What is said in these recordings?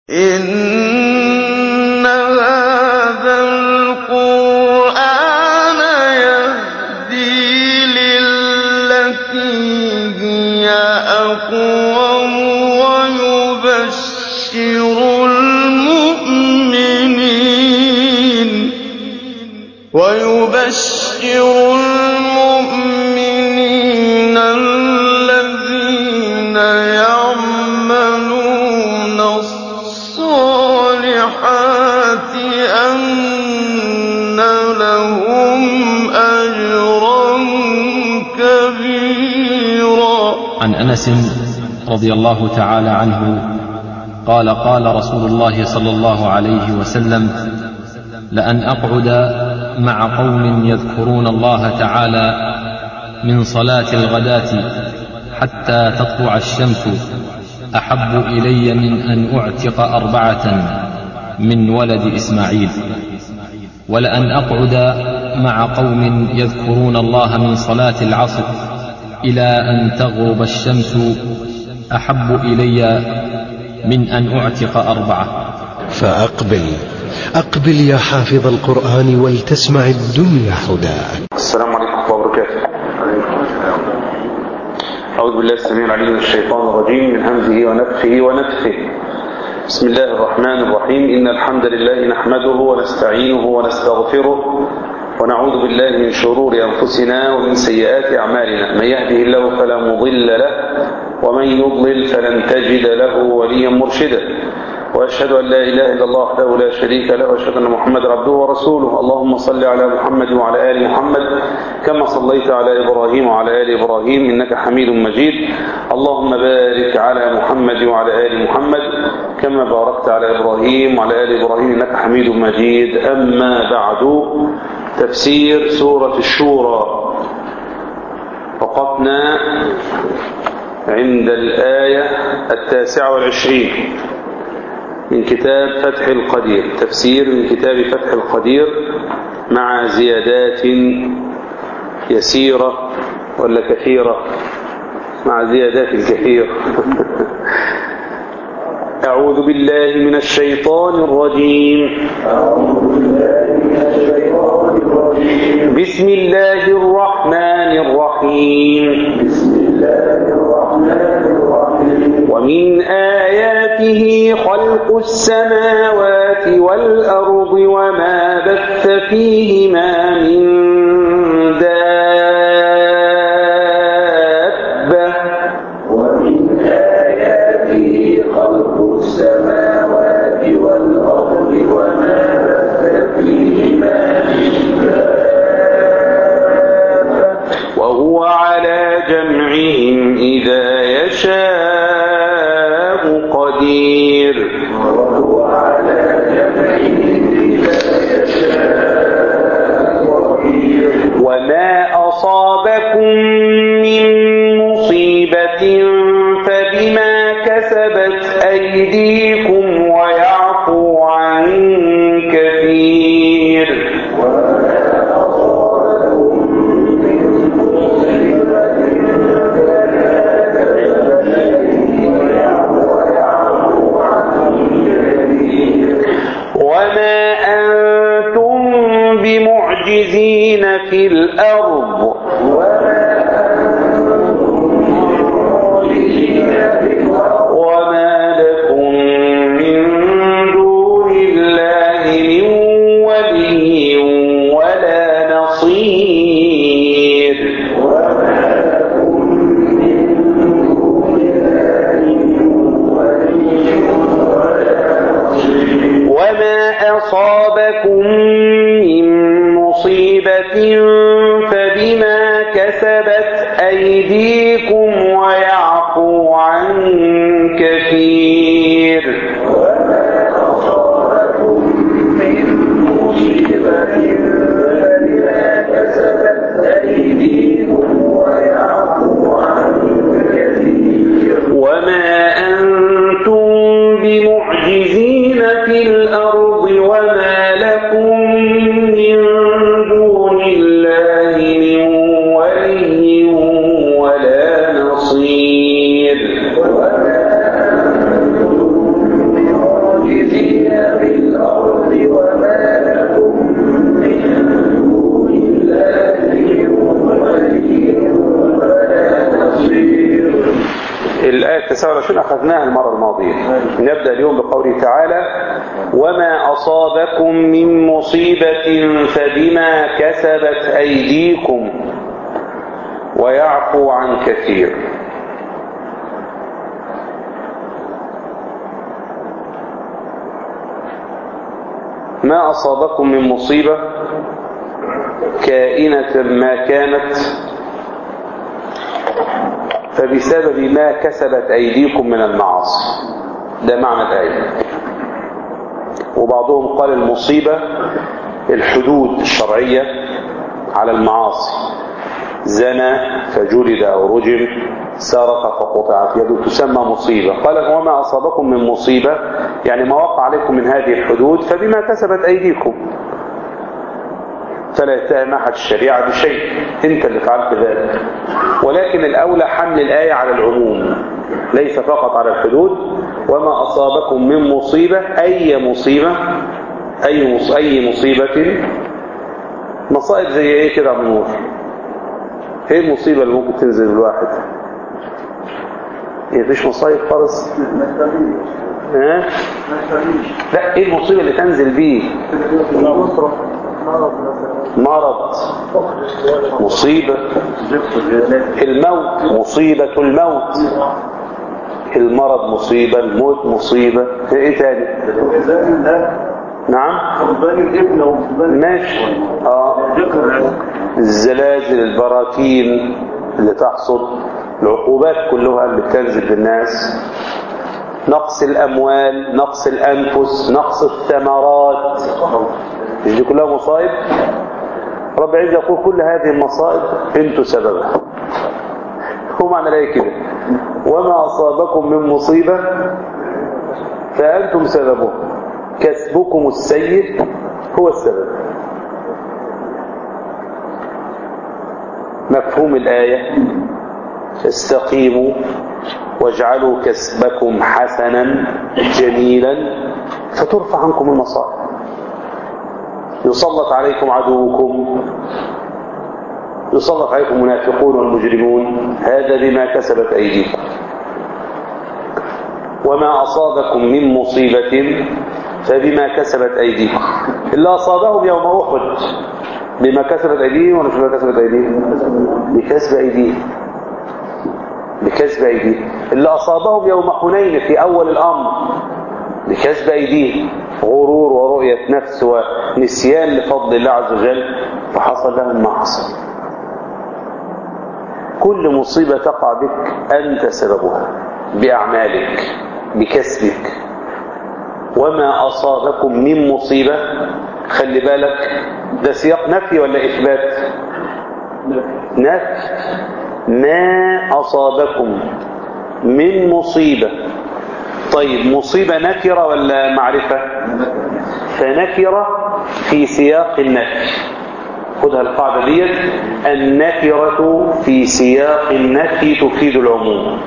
إِنَّ هَٰذَا الْقُرْآنَ يَهْدِي لِلَّتِي هِيَ أَقْوَمُ وَيُبَشِّرُ الْمُؤْمِنِينَ الَّذِينَ يَعْمَلُونَ الصَّالِحَاتِ أَنَّ لَهُمْ أَجْرًا كَبِيرًا عن انس رضي الله تعالى عنه قال قال رسول الله صلى الله عليه وسلم لان اقعد مع قوم يذكرون الله تعالى من صلاه الغداه حتى تطلع الشمس احب الي من ان اعتق اربعه من ولد اسماعيل ولان اقعد مع قوم يذكرون الله من صلاه العصر الى ان تغرب الشمس احب الي من ان اعتق اربعه فأقبل أقبل يا حافظ القرآن ولتسمع الدنيا حداك السلام عليكم ورحمة الله وبركاته أعوذ بالله السميع العليم من الشيطان الرجيم من همزه ونفخه ونفخه بسم الله الرحمن الرحيم إن الحمد لله نحمده ونستعينه ونستغفره ونعوذ بالله من شرور أنفسنا ومن سيئات أعمالنا من يهده الله فلا مضل له ومن يضلل فلن تجد له وليا مرشدا وأشهد أن لا إله إلا الله وحده لا شريك له وأشهد أن محمدا عبده ورسوله اللهم صل على محمد وعلى آل محمد كما صليت على إبراهيم وعلى آل إبراهيم إنك حميد مجيد اللهم بارك على محمد وعلى آل محمد كما باركت على إبراهيم وعلى آل إبراهيم إنك حميد مجيد أما بعد تفسير سورة الشورى وقفنا عند الآية التاسعة والعشرين من كتاب فتح القدير تفسير من كتاب فتح القدير مع زيادات يسيرة ولا كثيرة مع زيادات كثيرة أعوذ بالله من الشيطان الرجيم بسم الله الرحمن الرحيم ومن آياته خلق السماوات والأرض وما بث فيهما من دابة ومن آياته خلق السماوات والأرض وما بث فيهما من دابة وهو على جمعهم إذا يشاء قدير وهو على جمعهم إذا يشاء قدير وما أصابكم من مصيبة فبما كسبت أيديكم ويعفو عن كثير وما أنتم بمعجزين في الأرض وما لكم من دون الله من ولي ولا نصير وما أصابكم من مصيبة فبما كسبت أيديكم ويعفو عن كثير وما أنتم بمعجزين في الأرض وما لكم من دون الله من ولي ولا نصير 29 أخذناها المرة الماضية نبدأ اليوم بقوله تعالى وما أصابكم من مصيبة فبما كسبت أيديكم ويعفو عن كثير ما أصابكم من مصيبة كائنة ما كانت فبسبب ما كسبت أيديكم من المعاصي ده معنى الآية وبعضهم قال المصيبة الحدود الشرعية على المعاصي زنى فجلد أو رجم سرق فقطعت يده تسمى مصيبة قال وما أصابكم من مصيبة يعني ما وقع عليكم من هذه الحدود فبما كسبت أيديكم فلا يتهم أحد الشريعة بشيء أنت اللي فعلت ذلك ولكن الأولى حمل الآية على العموم ليس فقط على الحدود وما أصابكم من مصيبة أي مصيبة أي مص- أي مصيبة مصائب زي إيه كده يا نور إيه المصيبة اللي ممكن تنزل الواحد إيه مفيش مصايب خالص ها لا إيه المصيبة اللي تنزل بيه مرض مصيبة الموت مصيبة الموت المرض مصيبة الموت مصيبة ايه تاني نعم ماشي اه الزلازل البراكين اللي تحصل العقوبات كلها اللي بتنزل بالناس نقص الأموال نقص الأنفس نقص الثمرات مش دي كلها مصائب رب عز يقول كل هذه المصائب انتوا سببها هو معنى الايه كده وما أصابكم من مصيبة فأنتم سببه كسبكم السيء هو السبب مفهوم الآية استقيموا واجعلوا كسبكم حسنا جميلا فترفع عنكم المصائب يسلط عليكم عدوكم يسلط عليكم المنافقون والمجرمون هذا بما كسبت أيديكم وما أصابكم من مصيبة فبما كسبت أيديكم اللي أصابهم يوم أحد بما كسبت أيديهم ولا بما كسبت أيديهم بكسب أيديهم بكسب أيديهم اللي أصابهم يوم حنين في أول الأمر بكسب أيديهم غرور ورؤية نفس ونسيان لفضل الله عز وجل فحصل لهم ما حصل كل مصيبة تقع بك أنت سببها بأعمالك بكسبك وما أصابكم من مصيبة خلي بالك ده سياق نفي ولا إثبات نفي ما أصابكم من مصيبة طيب مصيبة نكرة ولا معرفة فنكرة في سياق النفي خدها القاعدة ديت النكرة في سياق النفي تفيد العموم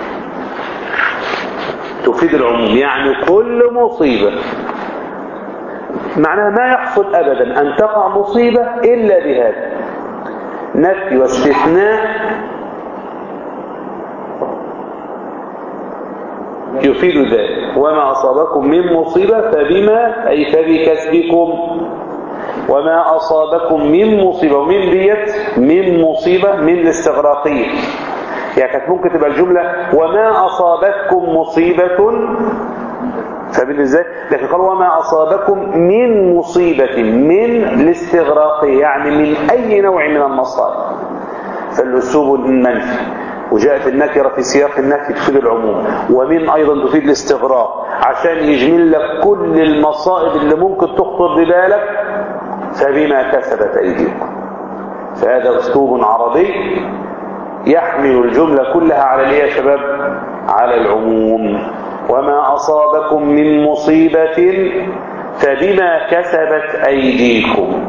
تفيد العموم يعني كل مصيبة معناها ما يحصل أبدا أن تقع مصيبة إلا بهذا نفي واستثناء يفيد ذلك وما أصابكم من مصيبة فبما أي فبكسبكم وما أصابكم من مصيبة ومن ديت من مصيبة من الاستغراقية يعني كانت ممكن تبقى الجملة وما أصابتكم مصيبة فاهمين ازاي لكن قال وما أصابكم من مصيبة من الاستغراقية يعني من أي نوع من المصائب فالأسلوب المنفي وجاءت النكرة في سياق النفي تفيد العموم ومن أيضا تفيد الاستغراق عشان يجمل لك كل المصائب اللي ممكن تخطر ببالك فبما كسبت أيديكم فهذا أسلوب عربي يحمل الجملة كلها على الايه يا شباب على العموم وما أصابكم من مصيبة فبما كسبت أيديكم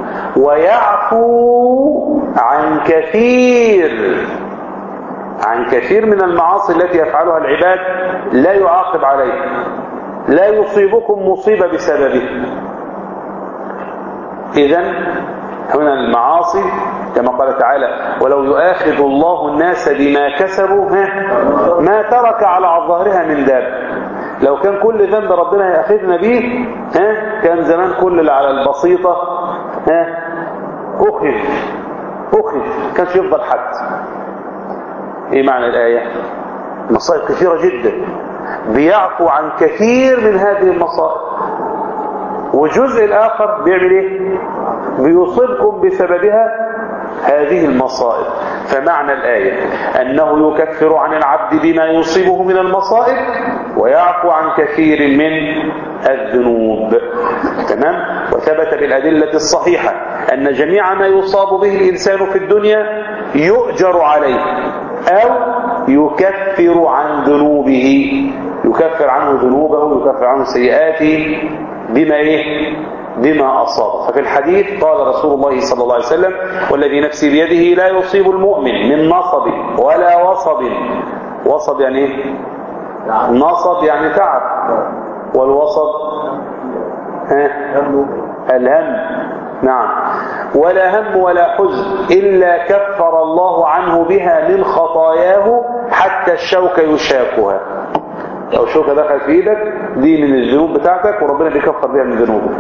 ويعفو عن كثير عن كثير من المعاصي التي يفعلها العباد لا يعاقب عليها لا يصيبكم مصيبة بسببه إذا هنا المعاصي كما قال تعالى ولو يؤاخذ الله الناس بما كسبوا ها ما ترك على ظهرها من داب لو كان كل ذنب ربنا يأخذنا به ها كان زمان كل اللي على البسيطة ها أخذ أخذ كانش يفضل حد ايه معنى الآية مصائب كثيرة جدا بيعفو عن كثير من هذه المصائب والجزء الآخر بيعمل ايه بيصيبكم بسببها هذه المصائب فمعنى الآية أنه يكفر عن العبد بما يصيبه من المصائب ويعفو عن كثير من الذنوب تمام وثبت بالأدلة الصحيحة أن جميع ما يصاب به الإنسان في الدنيا يؤجر عليه أو يكفر عن ذنوبه يكفر عنه ذنوبه يكفر عنه سيئاته بما إيه بما أصاب ففي الحديث قال رسول الله صلى الله عليه وسلم والذي نفسي بيده لا يصيب المؤمن من نصب ولا وصب وصب يعني ايه نصب يعني تعب والوصب ها الهم نعم ولا هم ولا حزن إلا كفر الله عنه بها من خطاياه حتى الشوك يشاكها لو شوكة دخل في ايدك دي من الذنوب بتاعتك وربنا بيكفر بها من ذنوبك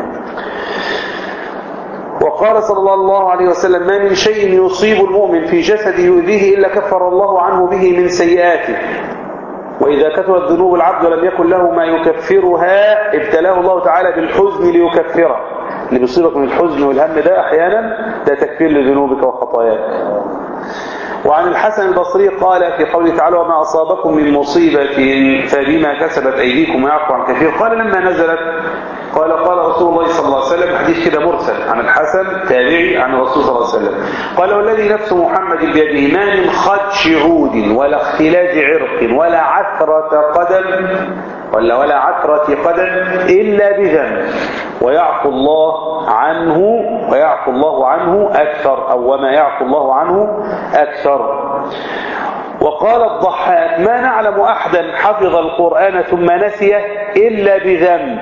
وقال صلى الله عليه وسلم ما من شيء يصيب المؤمن في جسده يؤذيه إلا كفر الله عنه به من سيئاته وإذا كثرت ذنوب العبد ولم يكن له ما يكفرها ابتلاه الله تعالى بالحزن ليكفره اللي بيصيبك من الحزن والهم ده أحيانا ده تكفير لذنوبك وخطاياك وعن الحسن البصري قال في قوله تعالى وما أصابكم من مصيبة فبما كسبت أيديكم ويعفو عن كثير قال لما نزلت قال قال رسول الله صلى الله عليه وسلم حديث كده مرسل عن الحسن تابعي عن الرسول صلى الله عليه وسلم قال والذي نفس محمد بيده ما من خدش عود ولا اختلاج عرق ولا عثرة قدم ولا ولا عثرة قدم إلا بذنب ويعفو الله عنه ويعفو الله عنه أكثر أو وما يعفو الله عنه أكثر وقال الضحاك ما نعلم أحدا حفظ القرآن ثم نسيه إلا بذنب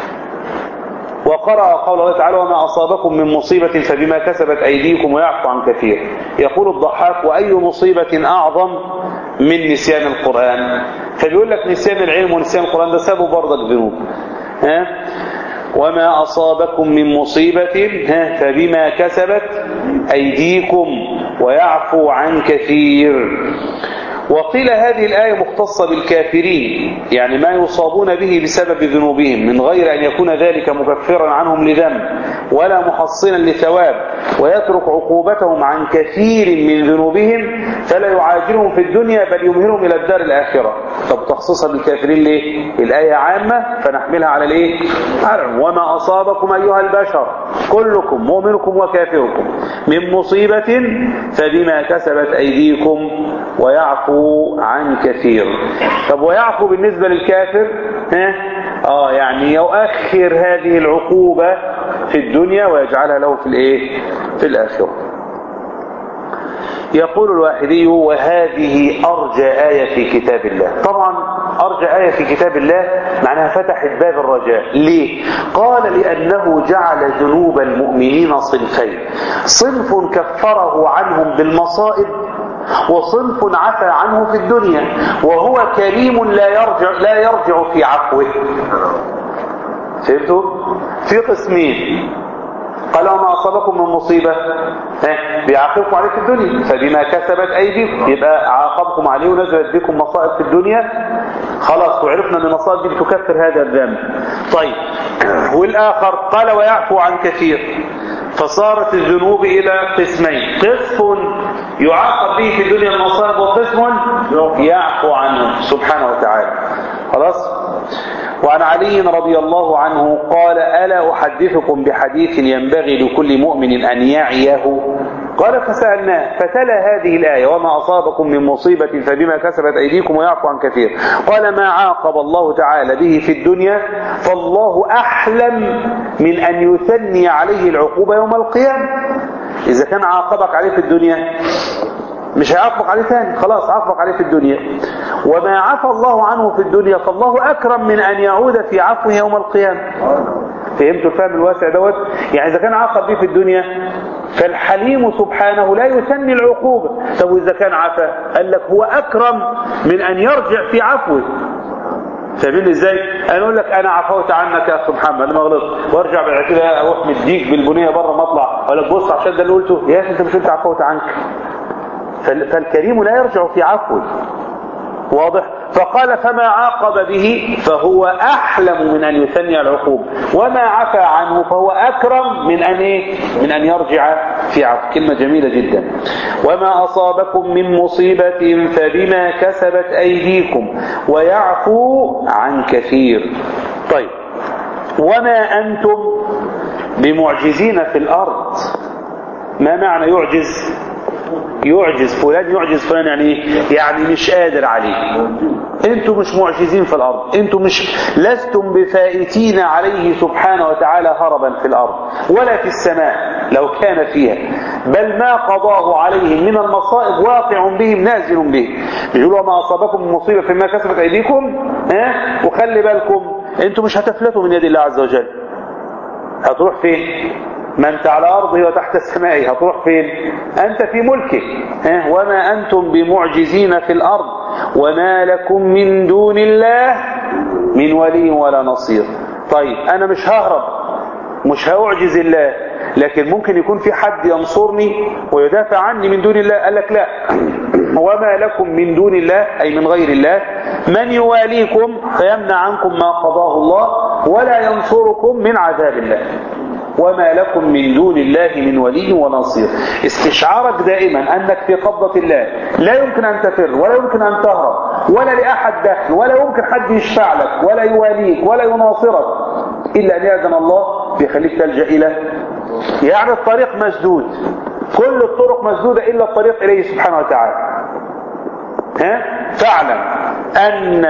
وقرأ قول الله تعالى وما أصابكم من مصيبة فبما كسبت أيديكم ويعفو عن كثير يقول الضحاك وأي مصيبة أعظم من نسيان القرآن فبيقول لك نسيان العلم ونسيان القرآن ده سبب برضك ذنوب ها وما أصابكم من مصيبة ها فبما كسبت أيديكم ويعفو عن كثير وقيل هذه الآية مختصة بالكافرين يعني ما يصابون به بسبب ذنوبهم من غير أن يكون ذلك مكفرا عنهم لذنب ولا محصنا لثواب ويترك عقوبتهم عن كثير من ذنوبهم فلا يعاجلهم في الدنيا بل يمهلهم إلى الدار الآخرة طب تخصصها بالكافرين ليه؟ الآية عامة فنحملها على الايه؟ على وما أصابكم أيها البشر كلكم مؤمنكم وكافركم من مصيبة فبما كسبت أيديكم ويعفو عن كثير طب ويعفو بالنسبة للكافر ها؟ آه يعني يؤخر هذه العقوبة في الدنيا ويجعلها له في الايه في الآخرة يقول الواحدي وهذه أرجى آية في كتاب الله طبعا أرجى آية في كتاب الله معناها فتحت باب الرجاء ليه؟ قال لأنه جعل ذنوب المؤمنين صنفين صنف كفره عنهم بالمصائب وصنف عفى عنه في الدنيا وهو كريم لا يرجع لا يرجع في عفوه فهمتوا في قسمين قال وما أصابكم من مصيبة بيعاقبكم عليه في الدنيا فبما كسبت أيديكم يبقى عاقبكم عليه ونزلت بكم مصائب في الدنيا خلاص وعرفنا أن المصائب دي بتكفر هذا الذنب طيب والآخر قال ويعفو عن كثير فصارت الذنوب إلى قسمين قسم يعاقب به في الدنيا المصائب وقسم يعفو عنه سبحانه وتعالى خلاص وعن علي رضي الله عنه قال ألا أحدثكم بحديث ينبغي لكل مؤمن أن يعيه قال فسألناه فتلا هذه الآية وما أصابكم من مصيبة فبما كسبت أيديكم ويعفو عن كثير قال ما عاقب الله تعالى به في الدنيا فالله أحلم من أن يثني عليه العقوبة يوم القيامة إذا كان عاقبك عليه في الدنيا مش هيعاقبك عليه ثاني خلاص عاقبك عليه في الدنيا وما عفى الله عنه في الدنيا فالله أكرم من أن يعود في عفوه يوم القيامة فهمتوا الفهم الواسع دوت يعني إذا كان عاقب به في الدنيا فالحليم سبحانه لا يثني العقوبة طب وإذا كان عفا قال لك هو أكرم من أن يرجع في عفوه فاهمين ازاي؟ انا اقول لك انا عفوت عنك يا اخ محمد انا ما غلطت وارجع بعد كده اروح مديك بالبنيه بره ما اطلع اقول لك بص عشان ده اللي قلته يا اخي انت مش انت عفوت عنك فال- فالكريم لا يرجع في عفوه واضح فقال فما عاقب به فهو أحلم من أن يثني العقوبة وما عفى عنه فهو أكرم من أن إيه؟ من أن يرجع في عفو كلمة جميلة جدا وما أصابكم من مصيبة فبما كسبت أيديكم ويعفو عن كثير طيب وما أنتم بمعجزين في الأرض ما معنى يعجز يعجز فلان يعجز فلان يعني ايه يعني مش قادر عليه انتم مش معجزين في الارض انتم مش لستم بفائتين عليه سبحانه وتعالى هربا في الارض ولا في السماء لو كان فيها بل ما قضاه عليهم من المصائب واقع بهم نازل به بيقولوا ما اصابكم من مصيبه فيما كسبت ايديكم ها وخلي بالكم انتم مش هتفلتوا من يد الله عز وجل هتروح فين ما انت على ارضه وتحت سمائه هتروح فين انت في ملكه ها وما انتم بمعجزين في الارض وما لكم من دون الله من ولي ولا نصير طيب انا مش ههرب مش هأعجز الله لكن ممكن يكون في حد ينصرني ويدافع عني من دون الله قال لك لا وما لكم من دون الله أي من غير الله من يواليكم فيمنع عنكم ما قضاه الله ولا ينصركم من عذاب الله وما لكم من دون الله من ولي ونصير استشعارك دائما أنك في قبضة الله لا يمكن أن تفر ولا يمكن أن تهرب ولا لأحد دخل ولا يمكن حد يشفع لك ولا يواليك ولا يناصرك إلا أن يأذن الله بيخليك تلجأ إلى يعني الطريق مسدود كل الطرق مسدودة إلا الطريق إليه سبحانه وتعالى ها؟ فاعلم أن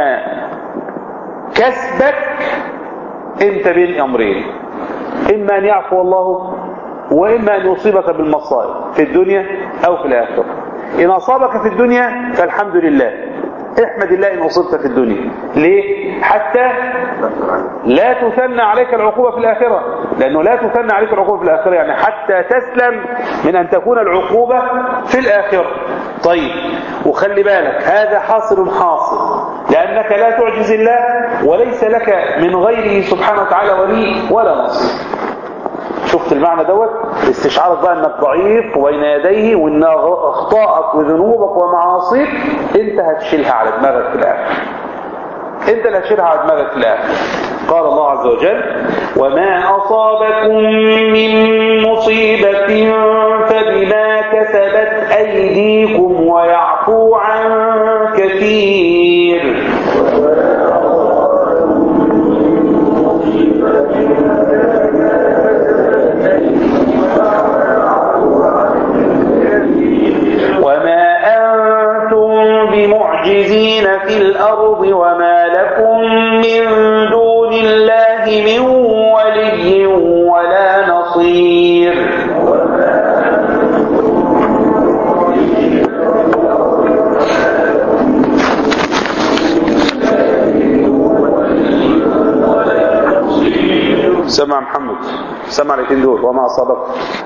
كسبك انت بين أمرين إما أن يعفو الله وإما أن يصيبك بالمصائب في الدنيا أو في الآخرة إن أصابك في الدنيا فالحمد لله احمد الله إن أصبت في الدنيا ليه؟ حتى لا تثنى عليك العقوبة في الآخرة لأنه لا تثنى عليك العقوبة في الآخرة يعني حتى تسلم من أن تكون العقوبة في الآخرة طيب وخلي بالك هذا حاصل حاصل لأنك لا تعجز الله وليس لك من غيره سبحانه وتعالى ولي ولا نصير شفت المعنى دوت استشعارك بقى انك ضعيف وبين يديه وان اخطائك وذنوبك ومعاصيك انت هتشيلها على دماغك في الاخر انت اللي هتشيلها على دماغك في الاخر قال الله عز وجل وما اصابكم من مصيبه فبما كسبت ايديكم ويعفو عن كثير وما أنتم بمعجزين في الأرض وما لكم من دون الله من ولي ولا نصير سمع محمد سمع الاثنين دول وما أصابك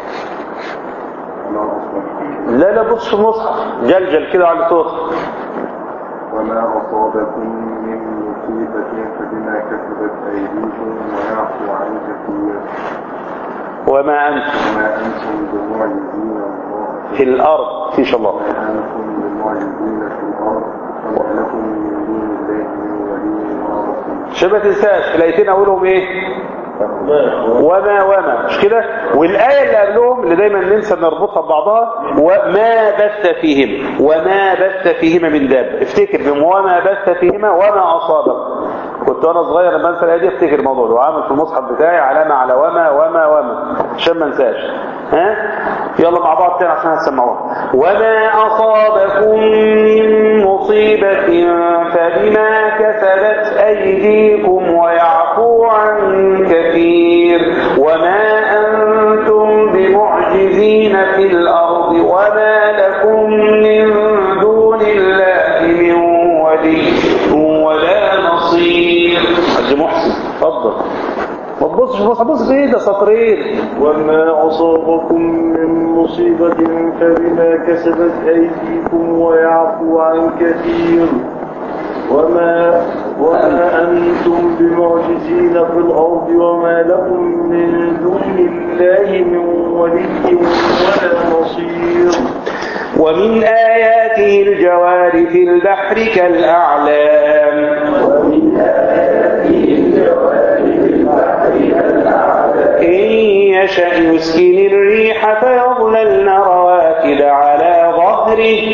لا لا بص في المصحف جلجل كده على صوت وما أصابكم من مصيبة فبما كسبت أيديكم ويعفو عن كثير وما أنت وما أنتم بمعجزين الله في الأرض في شاء الله وما أنتم بمعجزين في الأرض وما لكم من دون الله من ولي ولا نصير شبه تنساش الايتين اولهم ايه وما وما مش كده والايه اللي قبلهم اللي دايما ننسى نربطها ببعضها وما بث فيهم وما بث فيهما من داب افتكر بهم وما بث فيهما وما اصابك كنت وانا صغير لما انسى الايه دي افتكر الموضوع ده وعامل في المصحف بتاعي علامه على وما وما وما عشان ما انساش ها يلا مع بعض تاني عشان هتسمعوها وما اصابكم من مصيبه فبما كسبت ايديكم ويعفو عن كثير وما انتم بمعجزين في الارض وما لكم من دون الله من ولي ولا نصير حاج محسن اتفضل ما تبص تبصش بص بص ايه ده سطرين وما أصابكم من مصيبة فبما كسبت أيديكم ويعفو عن كثير وما وما أنتم بمعجزين في الأرض وما لكم من دون الله من ولي ولا نصير ومن آياته الجوار في البحر كالأعلام ومن آياته الجوار في البحر كالأعلام إن يشأ يسكن الريح فيظللن رواكد على ظهره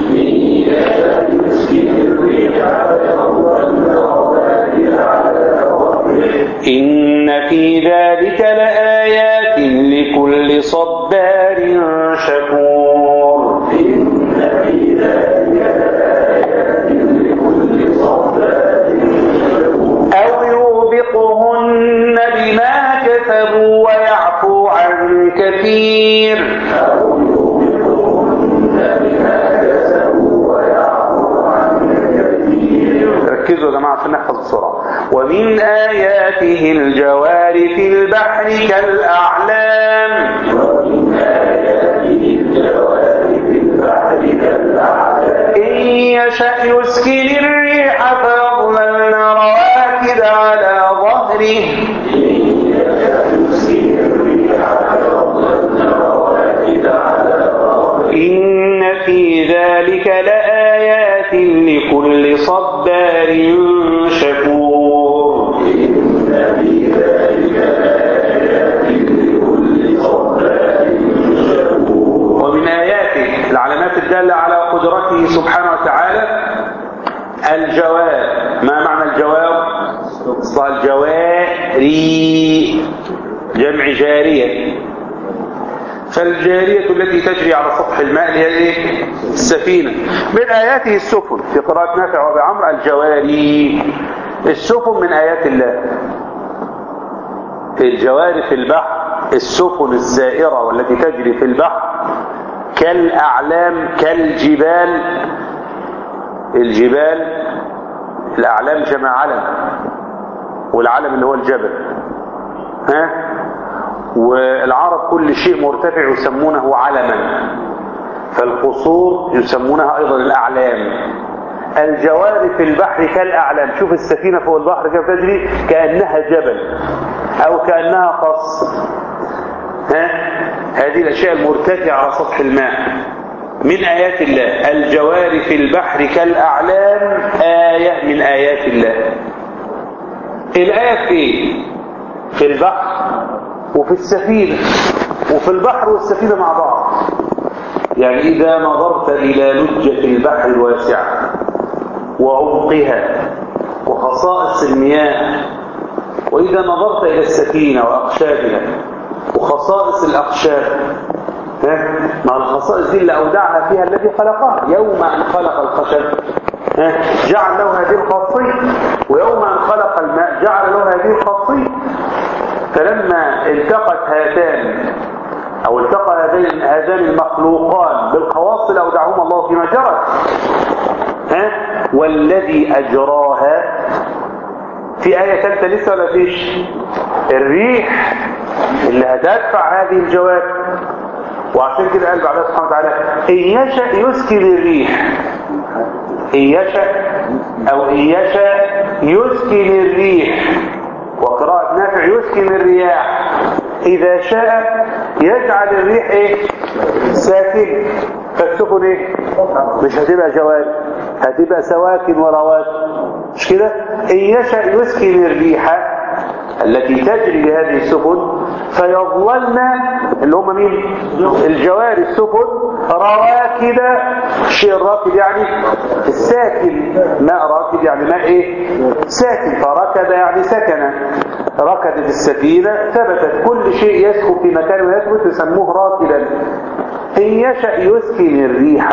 إن في ذلك لآيات لكل صبار شكور أو يوبقهن بما كسبوا ويعفو عن كثير ركزوا يا جماعة عشان نحفظ بسرعة ومن آياته الجوار في البحر كالأعلام إن يشأ يسكن الريح فيظللن رواكد على ظهره إن في ذلك لآيات لكل صبار شكور ومن آياته العلامات الدالة على قدرته سبحانه وتعالى الجواب ما معنى الجواب اصلها الجواري جمع جارية فالجارية التي تجري على سطح الماء هي ايه السفينة من آياته السفن في قراءة نافع وابي عمرو الجواري السفن من آيات الله الجواري في البحر السفن السائرة والتي تجري في البحر كالأعلام كالجبال الجبال الأعلام جمع علم والعلم اللي هو الجبل ها والعرب كل شيء مرتفع يسمونه علما فالقصور يسمونها أيضا الأعلام الجوار في البحر كالأعلام شوف السفينة فوق البحر كيف تجري كأنها جبل أو كأنها قصر ها هذه الأشياء المرتفعة على سطح الماء من آيات الله الجوار في البحر كالأعلام آية من آيات الله الآية في إيه؟ في البحر وفي السفينة وفي البحر والسفينة مع بعض يعني إذا نظرت إلى لجة البحر الواسعة وعمقها وخصائص المياه وإذا نظرت إلى السفينة وأقشابها وخصائص الأقشاب ها؟ مع الخصائص دي اللي أودعها فيها الذي خلقها يوم أن خلق الخشب ها؟ جعل له هذه الخاصية ويوم أن خلق الماء جعل له هذه الخاصية فلما التقت هاتان أو التقى هذين هذان المخلوقان بالخواص اللي أودعهما الله فيما جرت ها؟ والذي أجراها في آية ثالثة لسه ولا فيش الريح اللي هتدفع هذه الجواب وعشان كده قال بعدها سبحانه وتعالى إن يشأ يسكن الريح إن يشأ أو إن يشأ يسكن الريح وقراءة نافع يسكن الرياح إذا شاء يجعل الريح إيه ساكن فالسفن إيه مش هتبقى جواد هتبقى سواكن ورواد مش كده إن يشأ يسكن الريح التي تجري بهذه السفن فيظللن اللي هم مين الجواري السفن رواكد الشيء الراكد يعني الساكن ماء راكد يعني ماء ايه ساكن فركد يعني سكن ركدت السفينة ثبتت كل شيء يسكن في مكان ويثبت يسموه راكدا إن يشأ يسكن الريح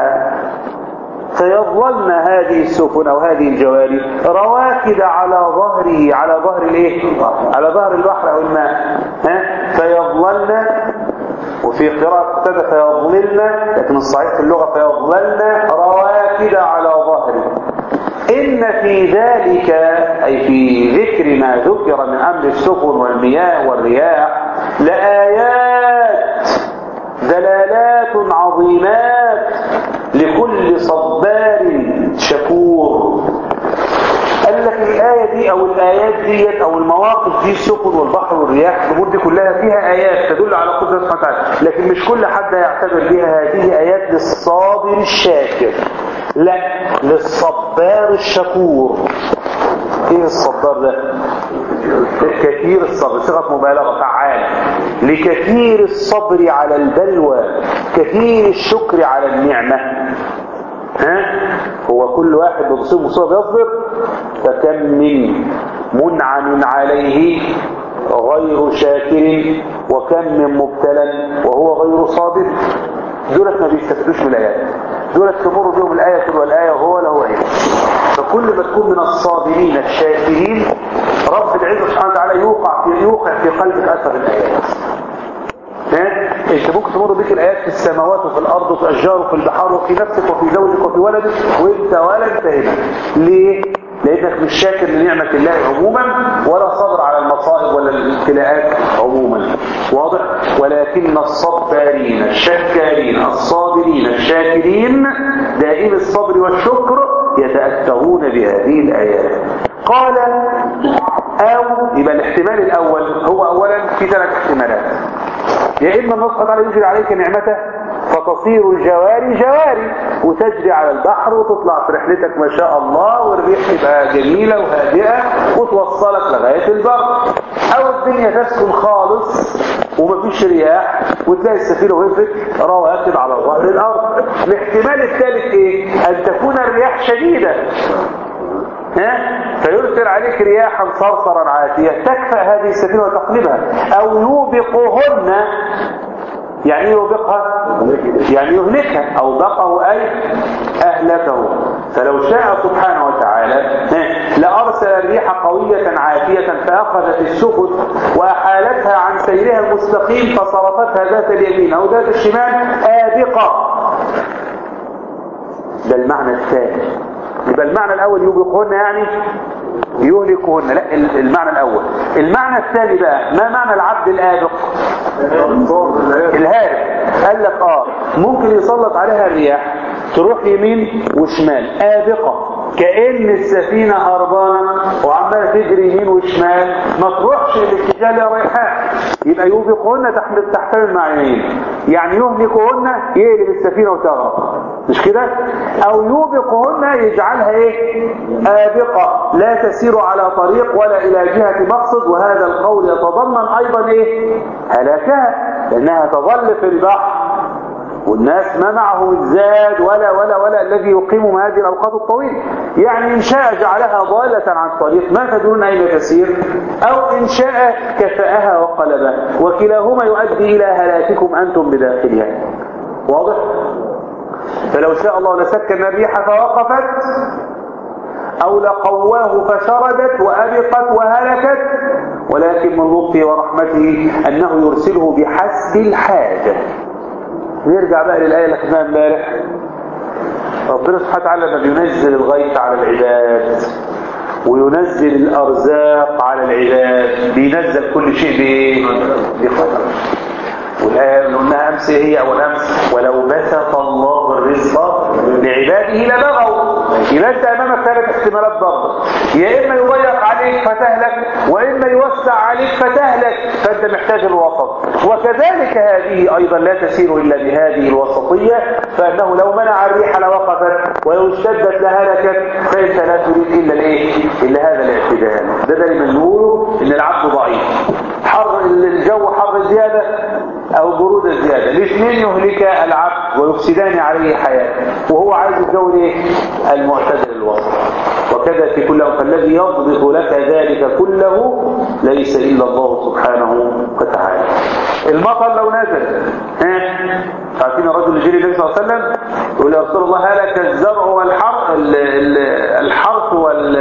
فيظللن هذه السفن او هذه الجواري رواكد على ظهره على ظهر الايه على ظهر البحر او الماء ها فيظللن وفي قراءة قتادة فيظللن لكن الصحيح في اللغة فيظللن رواكد على ظهره إن في ذلك أي في ذكر ما ذكر من أمر السفن والمياه والرياح لآيات دلالات عظيمات لكل صبار شكور قال لك الآية دي أو الآيات ديت أو المواقف دي السفن والبحر والرياح الأمور دي كلها فيها آيات تدل على قدرة سبحانه وتعالى لكن مش كل حد يعتبر بها هذه آيات للصابر الشاكر لا للصبار الشكور ايه الصبار ده كثير الصبر صيغه مبالغه فعال لكثير الصبر على البلوى كثير الشكر على النعمه ها هو كل واحد بتصيب مصيبه يصبر فكم من منعم عليه غير شاكر وكم من مبتلى وهو غير صابر دولت ما بيستفيدوش من الايات دولت تمر بهم الايه تلو الايه وهو له ايه فكل ما تكون من الصابرين الشاكرين رب العزه سبحانه وتعالى يوقع في يوقع في قلبك اثر الايات ها انت ممكن تمر بك الايات في السماوات وفي الارض وفي الاشجار وفي البحار وفي نفسك وفي زوجك وفي ولدك وانت ولا انت هنا ليه لانك مش شاكر لنعمه الله عموما ولا صبر على المصائب ولا الابتلاءات عموما واضح ولكن الصبارين الشكارين الصابرين الشاكرين دائم الصبر والشكر يتاثرون بهذه الايات قال او يبقى الاحتمال الاول هو اولا في ثلاث احتمالات يا إما الله سبحانه وتعالى يجري عليك نعمته فتصير الجواري جواري وتجري على البحر وتطلع في رحلتك ما شاء الله والريح تبقى جميلة وهادئة وتوصلك لغاية البر أو الدنيا تسكن خالص ومفيش رياح وتلاقي السفينة وقفت رواكب على ظهر الأرض الاحتمال الثالث إيه؟ أن تكون الرياح شديدة ها؟ فيرسل عليك رياحا صرصرا عاتية تكفأ هذه السفينة وتقلبها أو يوبقهن يعني يوبقها يعني يهلكها أو بقه أي أهلكه فلو شاء سبحانه وتعالى لأرسل الريح قوية عاتية فأخذت السفن وأحالتها عن سيرها المستقيم فصرفتها ذات اليمين أو ذات الشمال آبقة ده المعنى الثاني يبقى المعنى الأول يوبقهن يعني يهلكهن لا المعنى الأول المعنى الثاني بقى ما معنى العبد الآبق الهارب قال لك اه ممكن يسلط عليها الرياح تروح يمين وشمال آبقة كأن السفينة هربانة وعمالة تجري يمين وشمال ما تروحش الاتجاه اللي رايحاه يبقى يوبقهن تحمل تحتمل معنيين يعني يهلكهن يقلب السفينة وتغرق مش كده او يوبقهن يجعلها ايه آبقة لا تسير على طريق ولا الى جهة مقصد وهذا القول يتضمن ايضا ايه هلاكها لانها تظل في البحر والناس ما معهم الزاد ولا ولا ولا الذي يقيمهم هذه الأوقات الطويلة يعني إن شاء جعلها ضالة عن الطريق ما تدرون أين تسير أو إن شاء كفأها وقلبها وكلاهما يؤدي إلى هلاككم أنتم بداخلها واضح؟ فلو شاء الله لسكن الريح فوقفت أو لقواه فشردت وأبقت وهلكت ولكن من لطفه ورحمته أنه يرسله بحسب الحاجة نرجع بقى للآية اللي خدناها امبارح ربنا سبحانه وتعالى لما بينزل الغيث على العباد وينزل الأرزاق على العباد بينزل كل شيء بإيه؟ بقدر والآية اللي قلناها أمس هي أول أمس ولو بسط الله الرزق لعباده لبغوا يبقى أنت أمامك ثلاث احتمالات برضه يا إما يضيق عليك فتهلك وإما يوسع عليك فتهلك فأنت محتاج الوسط وكذلك هذه أيضا لا تسير إلا بهذه الوسطية فأنه لو منع الريح لوقفت ولو اشتدت لهلكت فأنت لا تريد إلا الإيه؟ إلا هذا الاعتدال ده دايما نقوله إن العبد ضعيف حر الجو حر زيادة أو برودة زيادة الاثنين يهلك العبد ويفسدان عليه حياته وهو عايز الجو ايه المعتدل الوسط وكذا في كل أمر فالذي يضبط لك ذلك كله ليس إلا الله سبحانه وتعالى المطر لو نزل ها عارفين الرجل اللي جري النبي صلى الله عليه وسلم يقول يا رسول الله هلك الزرع والحرث الحرث وال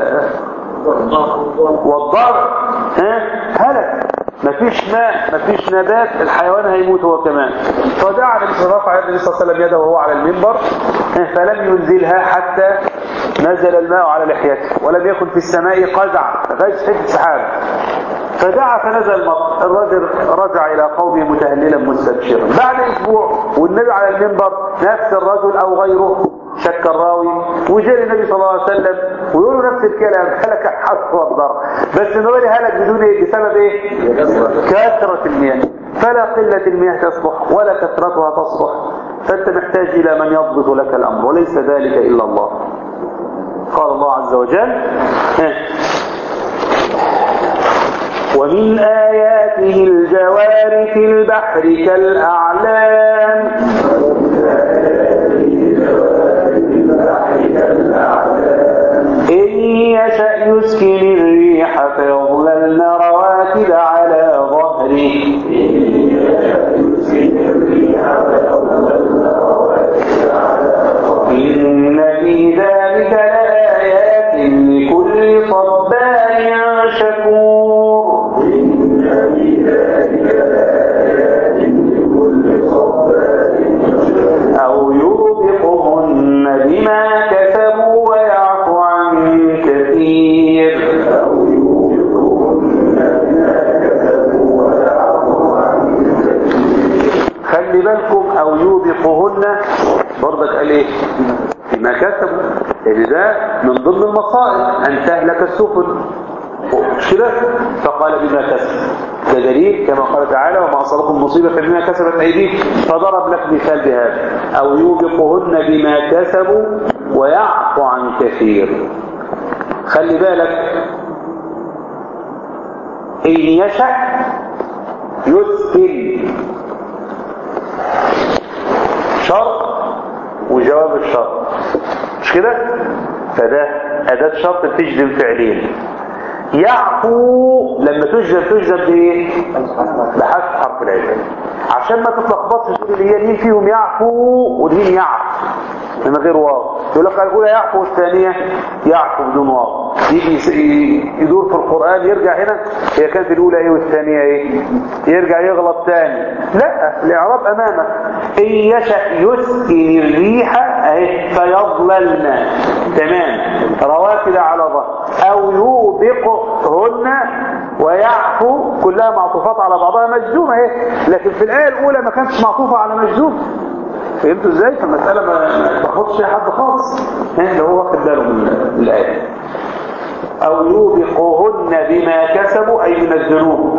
والضرع ها هلك مفيش ماء مفيش نبات الحيوان هيموت هو كمان فدعا النبي صلى الله عليه وسلم يده وهو على المنبر فلم ينزلها حتى نزل الماء على لحيته ولم يكن في السماء قزع غير حته سحاب فدعا فنزل المطر الرجل رجع إلى قومه متهللا مستبشرا بعد أسبوع والنبي على المنبر نفس الرجل أو غيره شك الراوي وجاء النبي صلى الله عليه وسلم ويقولوا نفس الكلام هلك حصر والضرب بس النبي هلك بدون ايه بسبب ايه كثرة المياه فلا قلة المياه تصلح ولا كثرتها تصلح فانت محتاج الى من يضبط لك الامر وليس ذلك الا الله قال الله عز وجل ها. ومن آياته الجوار في البحر كالأعلام إن يشأ يسكن الريح فيظللن رواكد على ظهره إن في ذلك لآيات لكل صبار شكور أو يوبقهن بما كسبوا ويعفو عن كثير خلي بالكم أو يوبقهن برضك قال إيه بما كسبوا لأن ده من ضمن المصائب أن تهلك السفن مش كده فقال بما كسب ده دليل كما قال تعالى وما أصابكم مصيبة بما كسبت أيديكم فضرب لك مثال بهذا أو يوبقهن بما كسبوا ويعفو عن كثير خلي بالك إن يشأ يسكن شرط وجواب الشرط مش كده فده أداة شرط بتجزم فعلين يعفو لما تجزم تجزم بايه بحذف حرف العله عشان ما تتلخبطش تقول اللي هي مين فيهم يعفو والمين يعفو من غير واو يقول لك الاولى يعفو والثانيه يعفو بدون واو يجي يس- ي- يدور في القران يرجع هنا هي كانت الاولى ايه والثانيه ايه يرجع يغلط ثاني لا الاعراب امامك ان يشا يسكن الريح اهي فيظللن تمام رواكد على ظهر او يوبقهن ويعفو كلها معطوفات على بعضها مجزومه اهي لكن في الايه الاولى ما كانتش معطوفه على مجزوم فهمتوا ازاي فالمساله ما ما تاخدش فيها حد خالص ها لو هو واخد باله من من الايه او يوبقهن بما كسبوا اي من الذنوب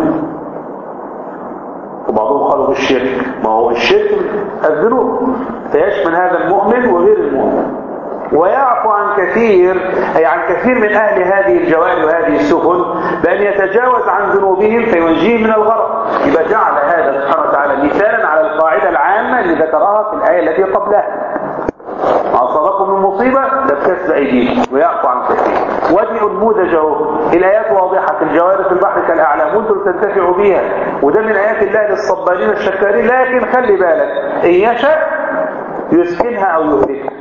وبعضهم قالوا بالشرك ما هو الشرك الذنوب فيشمل هذا المؤمن وغير المؤمن ويعفو عن كثير أي عن كثير من أهل هذه الجوار وهذه السفن بأن يتجاوز عن ذنوبهم فينجيهم من الغرق يبقى جعل هذا سبحانه وتعالى مثالا على القاعدة العامة اللي ذكرها في الآية التي قبلها ما أصابكم من مصيبة ده بكسب أيديكم ويعفو عن كثير وادي أنموذج اهو الآيات واضحة الجوار في البحر كالأعلام وانتم تنتفعوا بيها وده من آيات الله للصبارين الشكارين لكن خلي بالك إن يشاء يسكنها أو يهلكها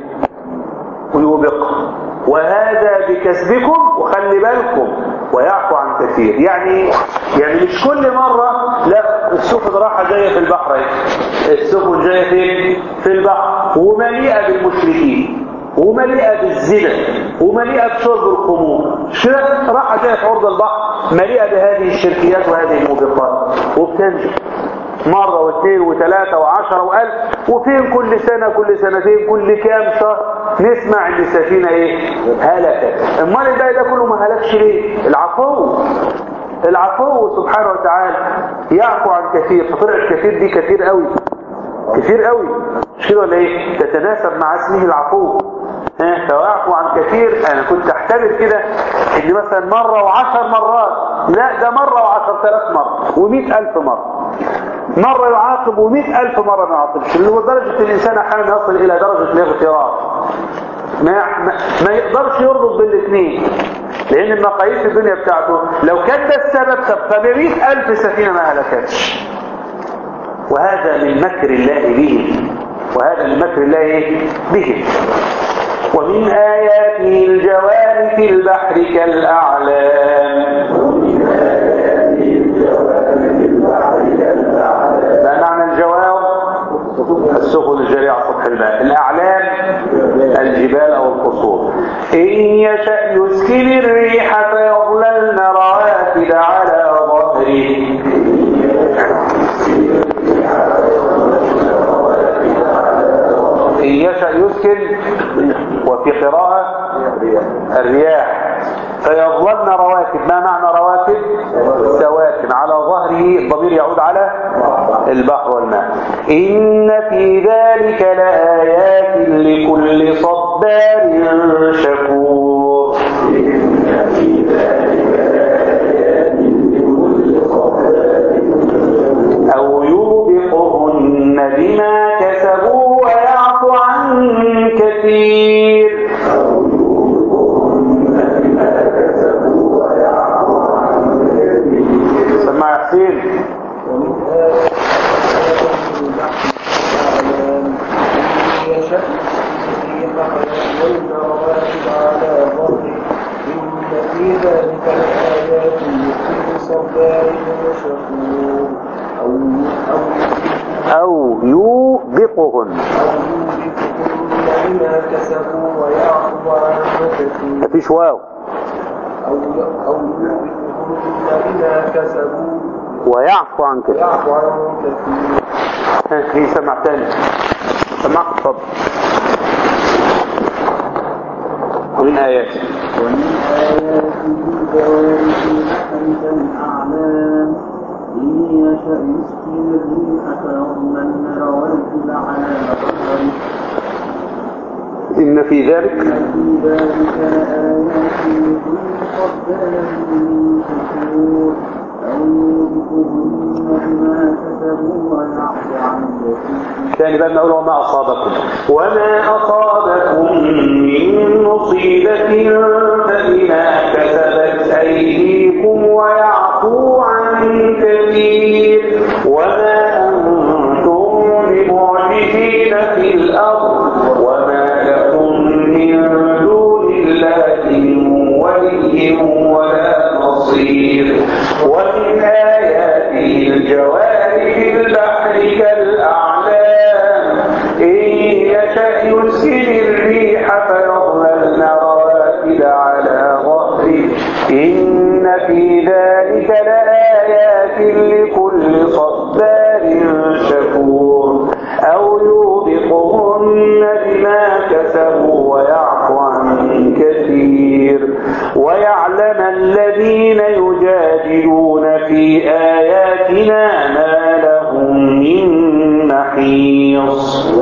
ويوبقها وهذا بكسبكم وخلي بالكم ويعفو عن كثير يعني يعني مش كل مرة لا السفن راحة جاية في البحر اهي. السفن جاية فين في البحر ومليئة بالمشركين ومليئة بالزنا ومليئة بشرب الخمور مش كده راحة جاية في عرض البحر مليئة بهذه الشركيات وهذه الموبقات وبتنجح مرة واثنين وثلاثة وعشرة وألف وفين كل سنة كل سنتين كل كام شهر نسمع ان السفينة ايه هلكت امال الباقي ده كله ما هلكش ليه العفو العفو سبحانه وتعالى يعفو عن كثير فطلع الكثير دي كثير قوي كثير قوي مش كده ولا ايه تتناسب مع اسمه العفو ها فيعفو عن كثير انا كنت احتمل كده ان مثلا مرة وعشر مرات لا ده مرة وعشر ثلاث مرة ومئة الف مرة مرة يعاقب ومئة ألف مرة ما يعاقبش اللي هو درجة الإنسان أحيانا يصل إلى درجة الاغترار ما, ما, ما يقدرش يربط بالاثنين لأن المقاييس في الدنيا بتاعته لو كان ده السبب طب فبمئة ألف سفينة ما هلكتش وهذا من مكر الله بهم وهذا من مكر الله بهم ومن آياته الجوار في البحر كالأعلام ما معنى الجوار السفن الجارية على سطح الماء الأعلام الجبال أو القصور إن يشأ يسكن الريح فيظللن رواكد على ظهره إن يشأ يسكن وفي قراءة الرياح فيظللن رواكب ما معنى رواكب سواكن على ظهره الضمير يعود على البحر والماء إن في ذلك لآيات لكل صبار شكور أو يوبقهن بما كسبوا ويعفو عن كثير سمع يا حسين في ذلك لآيات لكل صبار شكور أو أو أو يوبقهن أو يوبقهن بما كسبوا ويعفو عن كثير مفيش واو أو أو يوبقهن بما كسبوا ويعفو عن كثير ويعفو عن كثير ها، مين سمع تاني سمع اتفضل ومن آياته ومن آياته الجوار في البحر كالأعلام إن يشأ يسكن الريح فيظللن رواكد على ظهره إن في ذلك في ذلك لآيات لكل صبار شكور أو يوبقهن بما كسبوا ويعفو عن كثير ثاني بقى نقول وما أصابكم وما أصابكم من مصيبة فبما كسبت أيديكم ويعفو عن كثير وما أنتم بمعجزين في الأرض وما لكم من دون الله من ولي ولا نصير ومن آياته الجوار في البحر كالأعلام إن يشأ يسكن الريح فيظللن رواكد على ظهره إن في ذلك لآيات لكل صبار شكور أو يوبقهن بما كسبوا ويعفو عن كثير ويعلم الذين يجادلون في آياتنا ما لهم من محيص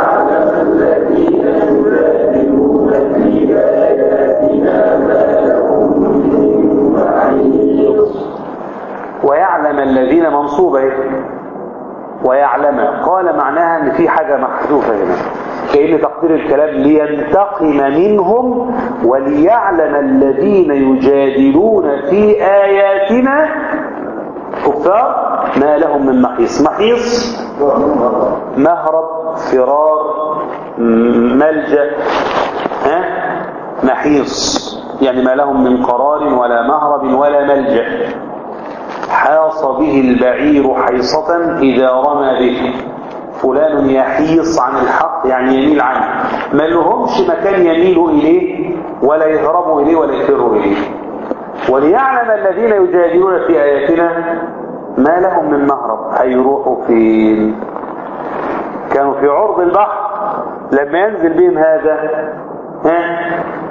ويعلم الذين منصوبة إيه؟ ويعلم قال معناها ان في حاجة محذوفة هنا كأن تقدير الكلام لينتقم منهم وليعلم الذين يجادلون في آياتنا كفار ما لهم من محيص محيص مهرب فرار م- ملجأ ها محيص يعني ما لهم من قرار ولا مهرب ولا ملجأ حاص به البعير حيصة إذا رمى به فلان يحيص عن الحق يعني يميل عنه ما لهمش مكان يميل إليه ولا يهربوا إليه ولا يفروا إليه وليعلم الذين يجادلون في آياتنا ما لهم من مهرب هيروحوا فين كانوا في عرض البحر لما ينزل بهم هذا ها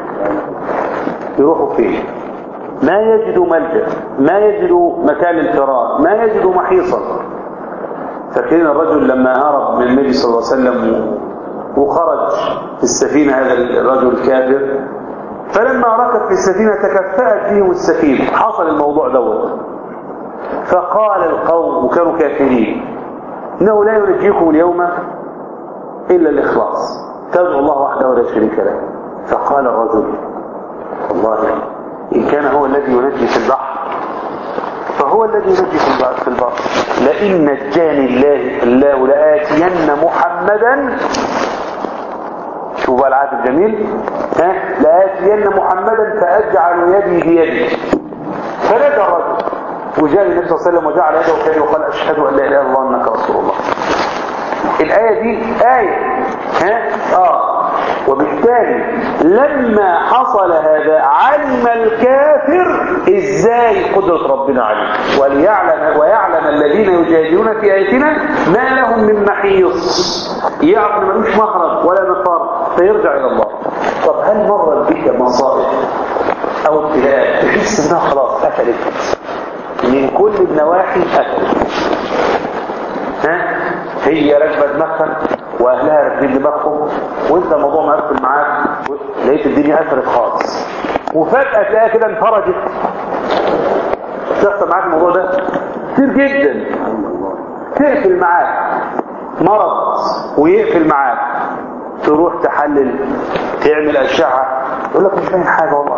يروحوا فين ما يجدوا ملجأ ما يجدوا مكان الفرار ما يجدوا محيصا فاكرين الرجل لما هرب من النبي صلى الله عليه وسلم وخرج في السفينة هذا الرجل الكافر فلما ركب في السفينة تكفأت بهم السفينة حصل الموضوع دوت فقال القوم وكانوا كافرين إنه لا ينجيكم اليوم إلا الإخلاص تدعو الله وحده ولا شريك له فقال الرجل والله إن كان هو الذي ينجي في البحر فهو الذي ينجي في البحر, في البحر. لئن نجاني الله الله لآتين محمدا شوف بقى العهد الجميل ها لآتين محمدا فأجعل يدي بيدي فنجى الرجل وجاء النبي صلى الله عليه وسلم وجعل يده في يده وقال أشهد أن لا إله إلا الله أنك رسول الله الآية دي آية ها آه وبالتالي لما حصل هذا علم الكافر ازاي قدرة ربنا عليه وليعلم ويعلم الذين يجادلون في آياتنا ما لهم من محيص يعرف ملوش مخرج ولا مفر فيرجع إلى الله طب هل مرت بك مصائب أو ابتلاء تحس إنها خلاص قفلت من كل النواحي قفلت ها هي راكبه دماغها واهلها راكبين دماغهم وانت الموضوع مقفل معاك لقيت الدنيا قفلت خالص وفجاه تلاقيها كده انفرجت تحصل معاك الموضوع ده كتير جدا تقفل معاك مرض ويقفل معاك تروح تحلل تعمل اشعه يقول لك مش فاهم حاجه والله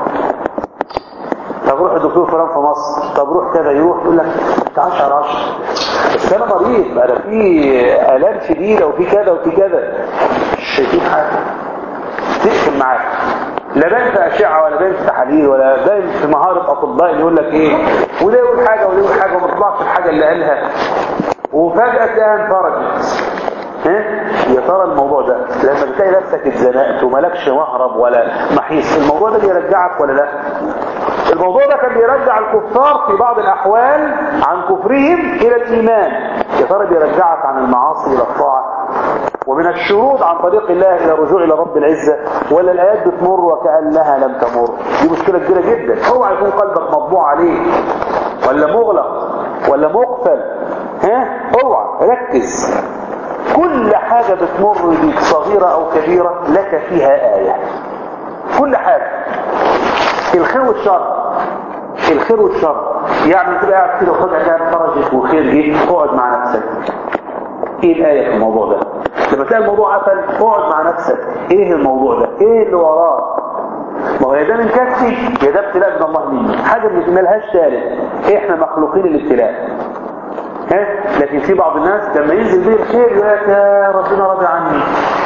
طب روح الدكتور فلان في مصر طب روح كذا يروح يقول لك انت 10 على 10 بس انا مريض انا في الام شديده وفي كذا وفي كذا مش شايفين حاجه تقفل معاك لا باين في اشعه ولا باين في تحاليل ولا باين في مهاره اطباء اللي يقول لك ايه وده يقول حاجه وده يقول حاجه وما تطلعش الحاجه اللي قالها وفجاه تلاقيها انفرجت ها يا ترى الموضوع ده لما بتلاقي نفسك اتزنقت وملكش مهرب ولا محيص الموضوع ده بيرجعك ولا لا الموضوع ده كان بيرجع الكفار في بعض الأحوال عن كفرهم إلى الإيمان يا ترى بيرجعك عن المعاصي إلى الطاعة ومن الشروط عن طريق الله إلى الرجوع إلى رب العزة ولا الآيات بتمر وكأنها لم تمر دي مشكلة كبيرة جدا اوعى يكون قلبك مطبوع عليه ولا مغلق ولا مقفل ها اوعى ركز كل حاجة بتمر بيك صغيرة أو كبيرة لك فيها آية كل حاجة الخير والشر الخير والشر يعني تبقى قاعد كده وفجأة كده فرجت وخير جه اقعد مع نفسك ايه الآية في الموضوع ده لما تلاقي الموضوع قفل اقعد مع نفسك ايه الموضوع ده ايه اللي وراه ما هو يا ده من كفي يا ده ابتلاء من الله مني حاجة من ملهاش ثالث احنا مخلوقين الابتلاء ها لكن في بعض الناس لما ينزل به الخير يقول لك يا ربنا راضي عني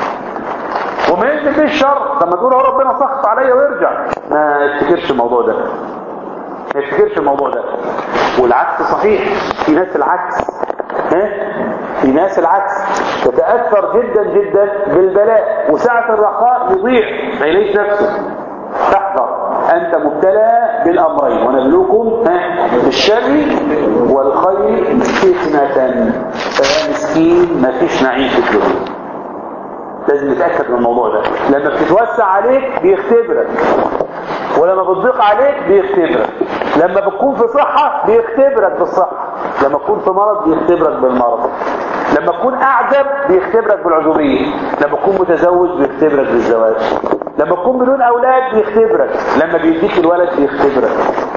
وما ينزل به الشر لما تقول هو ربنا سخط عليا ويرجع ما يفتكرش الموضوع ده ما يفتكرش الموضوع ده والعكس صحيح في ناس العكس ها في ناس العكس تتأثر جدا جدا بالبلاء وساعة الرخاء يضيع ما يلاقيش نفسه تحذر أنت مبتلى بالأمرين ونبلوكم بالشر والخير فتنة فيا مسكين ما فيش نعيم في الدنيا لازم نتأكد من الموضوع ده لما بتتوسع عليك بيختبرك ولما بتضيق عليك بيختبرك لما بتكون في صحة بيختبرك بالصحة لما تكون في مرض بيختبرك بالمرض لما تكون أعزب بيختبرك بالعزوبية لما تكون متزوج بيختبرك بالزواج لما تكون بدون أولاد بيختبرك لما بيديك الولد بيختبرك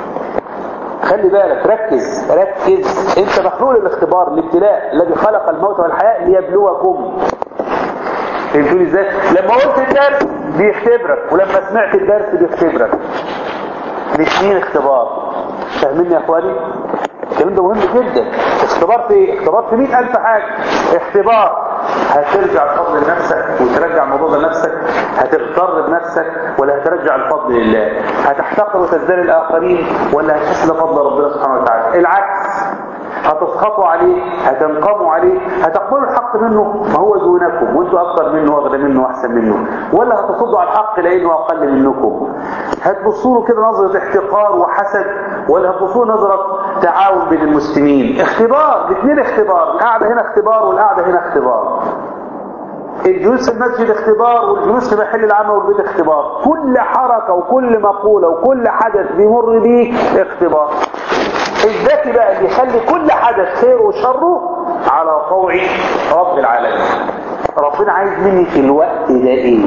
خلي بالك ركز ركز انت مخلوق للاختبار الابتلاء الذي خلق الموت والحياة ليبلوكم فهمتوني ازاي لما قلت الدرس بيختبرك ولما سمعت الدرس بيختبرك الاثنين اختبار فاهمين يا اخواني الكلام ده مهم جدا اختبار في ايه اختبار في 100000 حاجه اختبار هترجع الفضل لنفسك وترجع الموضوع ده لنفسك هتغتر بنفسك ولا هترجع الفضل لله هتحتقر وتزدري الاخرين ولا هتحس فضل ربنا سبحانه وتعالى العكس هتسخطوا عليه هتنقموا عليه هتقبلوا الحق منه ما هو دونكم وانتوا اكثر منه واغنى منه واحسن منه ولا هتصدوا على الحق لانه اقل منكم هتبصوا له كده نظره احتقار وحسد ولا هتبصوا له نظره تعاون بين المسلمين اختبار الاثنين اختبار القعده هنا اختبار والقعده هنا اختبار الجلوس في المسجد اختبار والجلوس في محل العمل والبيت اختبار كل حركة وكل مقولة وكل حدث بيمر بيك اختبار الذكي بقى اللي يخلي كل حدث خير وشره على طوع رب العالمين ربنا عايز مني في الوقت ده ايه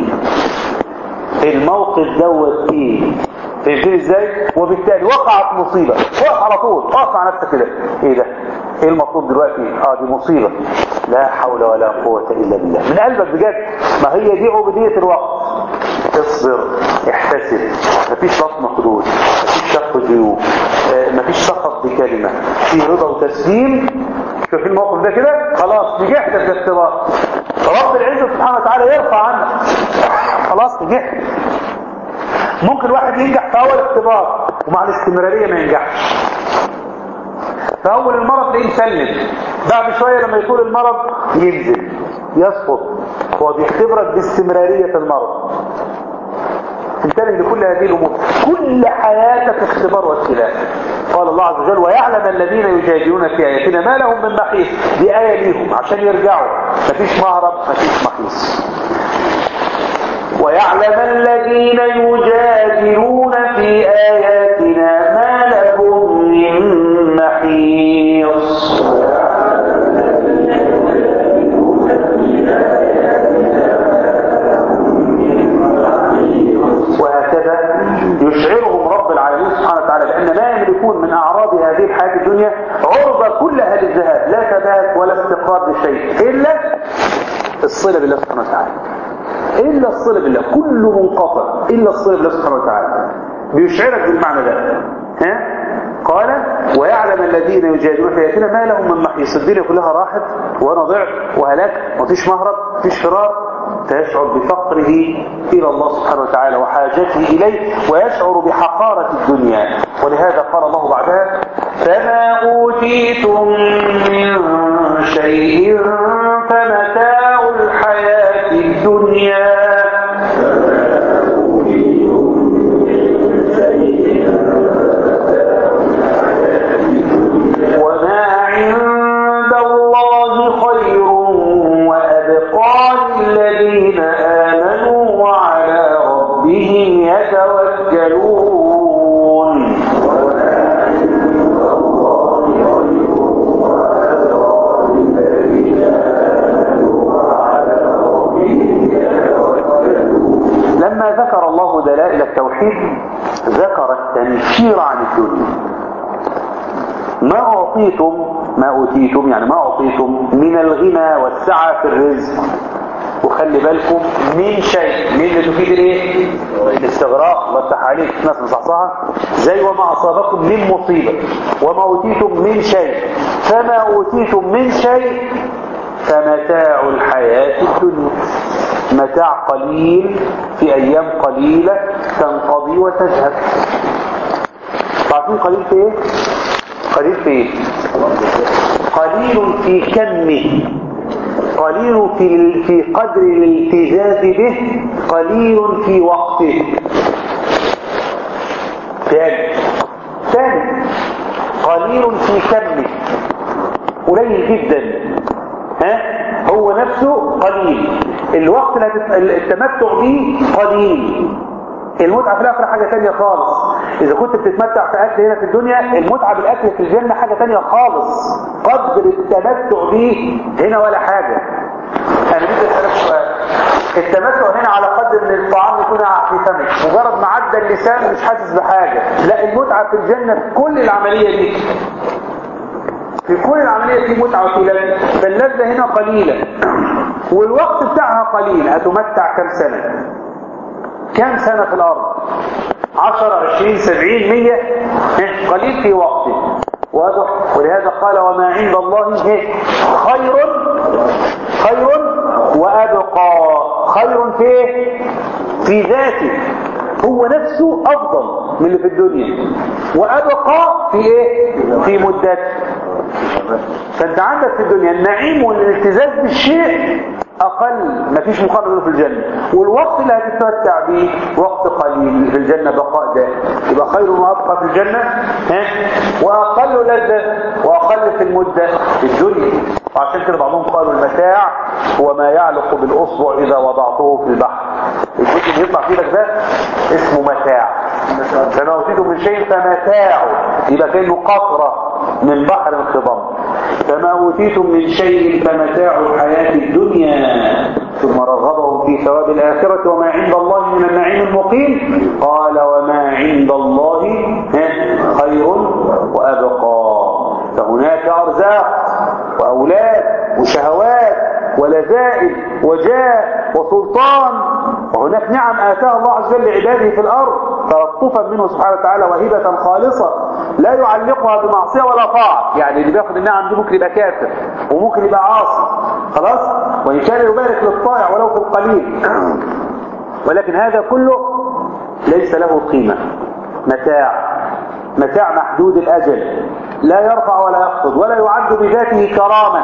الموقف دوت ايه فهمتني ازاي وبالتالي وقعت مصيبة وقف على طول اقف مع نفسك كده ايه ده ايه المطلوب دلوقتي اه دي مصيبة لا حول ولا قوة الا بالله من قلبك بجد ما هي دي عبودية الوقت اصبر احتسب مفيش لطم حدود مفيش شق جيوب آه مفيش سخط بكلمة في رضا وتسليم شوف الموقف ده كده خلاص نجحت في الاختبار رب العزة سبحانه وتعالى يرفع عنك خلاص نجحت ممكن واحد ينجح في اول اختبار ومع الاستمرارية ما ينجحش في اول المرض تلاقيه مسلم بعد شوية لما يطول المرض ينزل يسقط هو بيختبرك باستمرارية المرض انتبه لكل هذه الامور كل حياتك اختبار وابتلاء قال الله عز وجل ويعلم الذين يجادلون في اياتنا ما لهم من محيص دي ايه ليهم عشان يرجعوا مفيش مهرب مفيش محيص ويعلم الذين يجادلون في آياتنا ما لهم من محيص وهكذا يشعرهم رب العالمين سبحانه وتعالى بأن ما يملكون من أعراض هذه الحياة الدنيا عرضة كلها للذهاب لا ثبات ولا استقرار لشيء إلا الصلة بالله سبحانه وتعالى إلا الصلة بالله كله منقطع إلا الصلة بالله سبحانه وتعالى بيشعرك بالمعنى ده ها؟ قال ويعلم الذين يجادلون في آياتنا ما لهم من محيص الدنيا كلها راحت وأنا ضعت وهلاك مفيش مهرب مفيش فرار فيشعر بفقره إلى الله سبحانه وتعالى وحاجته إليه ويشعر بحقارة الدنيا ولهذا قال الله بعدها فما أوتيتم من شيء فمتاع الحياة الدنيا وما عند الله خير وأبقى للذين آمنوا وعلى ربهم يتوكلون لما ذكر الله دلائل التوحيد ذكر التنفير عن الدنيا ما أعطيتم ما أوتيتم يعني ما أعطيتم من الغنى والسعة في الرزق وخلي بالكم من شيء من اللي تفيد الايه الاستغراق الله يفتح عليك ناس مصحصحة زي وما أصابكم من مصيبة وما أوتيتم من شيء فما أوتيتم من شيء فمتاع الحياة الدنيا متاع قليل في أيام قليلة تنقضي وتذهب عارفين قليل في ايه قليل في ايه قليل في كمه قليل في في قدر الالتزاز به قليل في وقته ثاني ثاني قليل في كمه قليل جدا ها هو نفسه قليل الوقت اللي هتت- التمتع به قليل المتعة في الآخرة حاجة تانية خالص إذا كنت بتتمتع في أكل هنا في الدنيا المتعة بالأكل في الجنة حاجة تانية خالص قدر التمتع به هنا ولا حاجة أنا بدي أسألك سؤال التمتع هنا على قدر ان الطعام يكون في فمك مجرد ما عدى اللسان مش حاسس بحاجة لا المتعة في الجنة في كل العملية دي في كل العملية في متعة وفي لذة فاللذة هنا قليلة والوقت بتاعها قليل هتمتع كم سنة كم سنة في الأرض عشر عشرين سبعين مية إيه؟ قليل في وقته واضح ولهذا قال وما عند الله إيه؟ خير خير وأبقى خير في إيه؟ في ذاته هو نفسه أفضل من اللي في الدنيا وأبقى في إيه في مدته فأنت عندك في الدنيا النعيم والالتزاز بالشيء أقل مفيش مقارنة في الجنة والوقت اللي هتتمتع به وقت قليل في الجنة بقاء دائم يبقى خير وأبقى في الجنة ها؟ وأقل لذة وأقل في المدة في الدنيا وعشان كده بعضهم قالوا المتاع هو ما يعلق بالأصبع إذا وضعته في البحر الجزء اللي يطلع فيه لك ده اسمه متاع فما أوتيته من شيء فمتاعه يبقى كأنه قطرة من بحر انخضام فما أوتيتم من شيء فمتاع الحياة الدنيا ثم رغبهم في ثواب الآخرة وما عند الله من النعيم المقيم قال وما عند الله خير وأبقى فهناك أرزاق وأولاد وشهوات ولذائذ وجاه وسلطان وهناك نعم آتاها الله عز وجل لعباده في الأرض تلطفا منه سبحانه وتعالى وهبة خالصة لا يعلقها بمعصية ولا طاعة يعني اللي بياخد النعم دي ممكن يبقى كافر وممكن يبقى عاصي خلاص وإن كان يبارك للطائع ولو في القليل ولكن هذا كله ليس له قيمة متاع متاع محدود الأجل لا يرفع ولا يخفض ولا يعد بذاته كرامة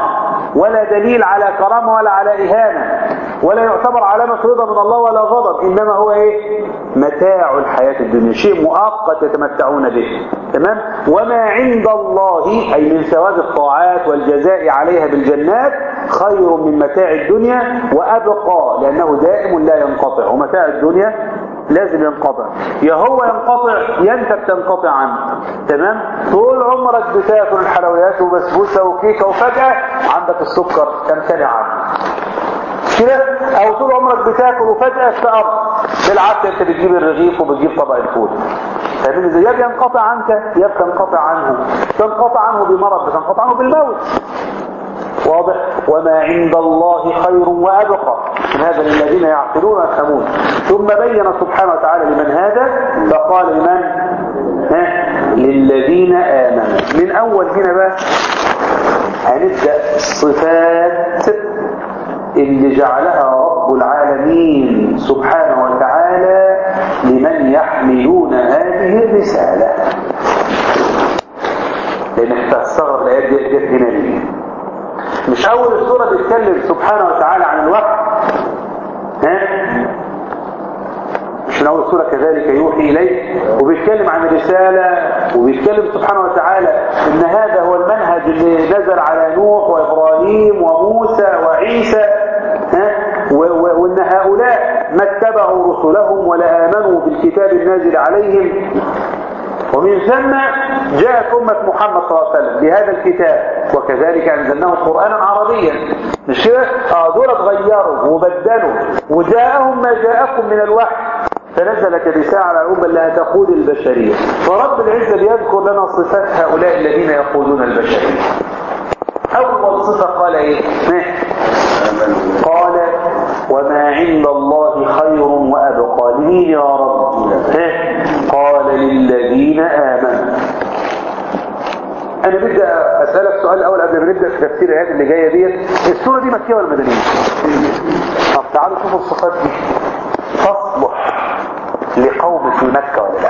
ولا دليل على كرامة ولا على إهانة ولا يعتبر علامة رضا من الله ولا غضب إنما هو إيه متاع الحياة الدنيا شيء مؤقت يتمتعون به تمام وما عند الله أي من ثواب الطاعات والجزاء عليها بالجنات خير من متاع الدنيا وأبقى لأنه دائم لا ينقطع ومتاع الدنيا لازم ينقطع يا هو ينقطع يا انت بتنقطع عنه تمام طول عمرك بتاكل الحلويات وبسبوسه وكيكه وفجاه عندك السكر تمتنع عنه كده او طول عمرك بتاكل وفجاه افتقرت بالعكس انت بتجيب الرغيف وبتجيب طبق الفول فاهمين ازاي يا بينقطع عنك يا بتنقطع عنه تنقطع عنه بمرض بتنقطع عنه بالموت واضح وما عند الله خير وأبقى من هذا للذين يعقلون ويفهمون ثم بين سبحانه وتعالى لمن هذا فقال لمن ها للذين آمنوا من أول هنا بقى هنبدأ الصفات اللي جعلها رب العالمين سبحانه وتعالى لمن يحملون هذه الرسالة لأن احنا استغرب الآيات دي جت هنا ليه مش أول السورة بيتكلم سبحانه وتعالى عن الوحي ها مش من أول السورة كذلك يوحي إليه وبيتكلم عن الرسالة وبيتكلم سبحانه وتعالى إن هذا هو المنهج اللي نزل على نوح وإبراهيم وموسى وعيسى ها وإن هؤلاء ما اتبعوا رسلهم ولا آمنوا بالكتاب النازل عليهم ومن ثم جاءت أمة محمد صلى الله عليه وسلم بهذا الكتاب وكذلك أنزلناه قرآنا عربيا مش كده؟ اه دول اتغيروا وبدلوا وجاءهم ما جاءكم من الوحي فنزلت الرسالة على الأمة اللي هتقود البشرية فرب العزة بيذكر لنا صفات هؤلاء الذين يقودون البشرية أول صفة قال إيه؟ قال وما عند الله خير وأبقى لمين يا رب قال للذين آمنوا أنا بدي أسألك سؤال الأول قبل ما نبدأ في تفسير الآيات اللي جاية ديت السورة دي مكية ولا مدنية؟ طب تعالوا شوفوا الصفات دي تصلح لقوم في مكة ولا لا؟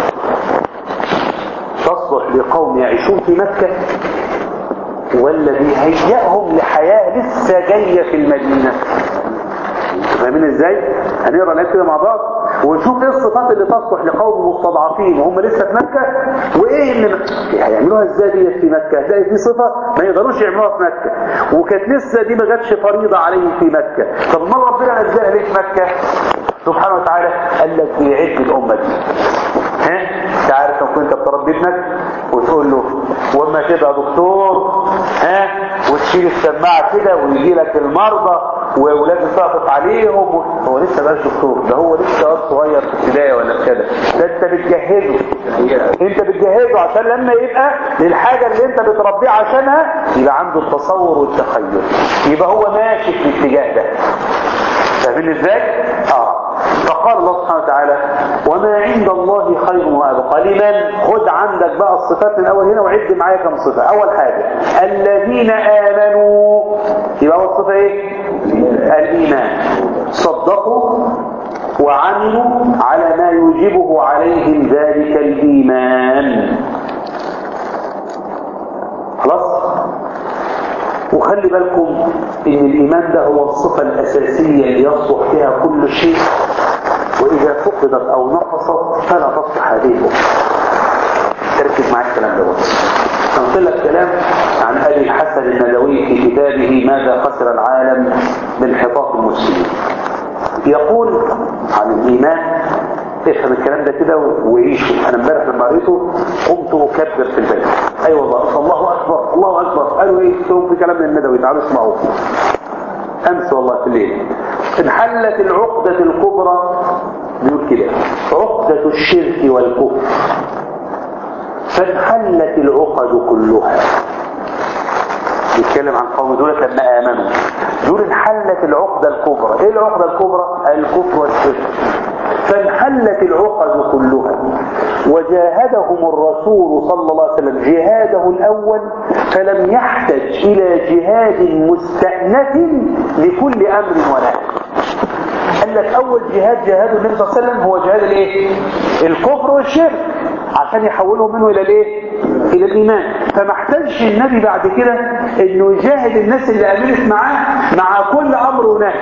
تصلح لقوم يعيشون في مكة ولا بيهيئهم لحياة لسه جاية في المدينة فاهمين ازاي هنقرا الايات كده مع بعض ونشوف ايه الصفات اللي تصلح لقوم مستضعفين وهم لسه في مكه وايه اللي هيعملوها ازاي ديت في مكه هتلاقي في صفه ما يقدروش يعملوها في مكه وكانت لسه دي ما جاتش فريضه عليهم في مكه طب ما ربنا نزلها ليه في مكه سبحانه وتعالى قال لك بيعد الامه دي ها انت عارف لو كنت بتربي ابنك وتقول له واما تبقى دكتور ها وتشيل السماعه كده ويجي لك المرضى واولاد تقف عليهم هو لسه بقى دكتور ده هو لسه واد صغير في ابتدائي ولا في كده ده انت بتجهزه انت بتجهزه عشان لما يبقى للحاجه اللي انت بتربيه عشانها يبقى عنده التصور والتخيل يبقى هو ماشي في الاتجاه ده فاهمين ازاي؟ اه فقال الله سبحانه وتعالى وما عند الله خير وابقى لمن خد عندك بقى الصفات من اول هنا وعد معايا كم صفه اول حاجه الذين امنوا يبقى اول صفه ايه الايمان صدقوا وعملوا على ما يوجبه عليهم ذلك الايمان خلاص وخلي بالكم ان الايمان ده هو الصفة الاساسية اللي يصلح فيها كل شيء واذا فقدت او نقصت فلا تصلح هذه الامة تركز معايا الكلام ده بس انقل لك كلام عن ابي الحسن الندوي في كتابه ماذا خسر العالم بانحطاط المسلمين يقول عن الايمان افهم الكلام ده كده وعيشه انا امبارح لما قريته قمت اكبر في البيت اي أيوة والله الله اكبر الله اكبر قالوا ايه في كلام الندوي تعالوا اسمعوا امس والله في الليل انحلت العقدة الكبرى بيقول كده عقدة الشرك والكفر فانحلت العقد كلها بيتكلم عن قوم دول لما امنوا دول انحلت العقدة الكبرى ايه العقدة الكبرى الكفر والشرك فانحلت العقد كلها وجاهدهم الرسول صلى الله عليه وسلم جهاده الأول فلم يحتج إلى جهاد مستأنف لكل أمر ونهي قال لك أول جهاد جهاده النبي صلى الله عليه وسلم هو جهاد الايه؟ الكفر والشرك عشان يحولهم منه الى الايه الى الايمان فما احتاجش النبي بعد كده انه يجاهد الناس اللي امنت معاه مع كل امر ونهي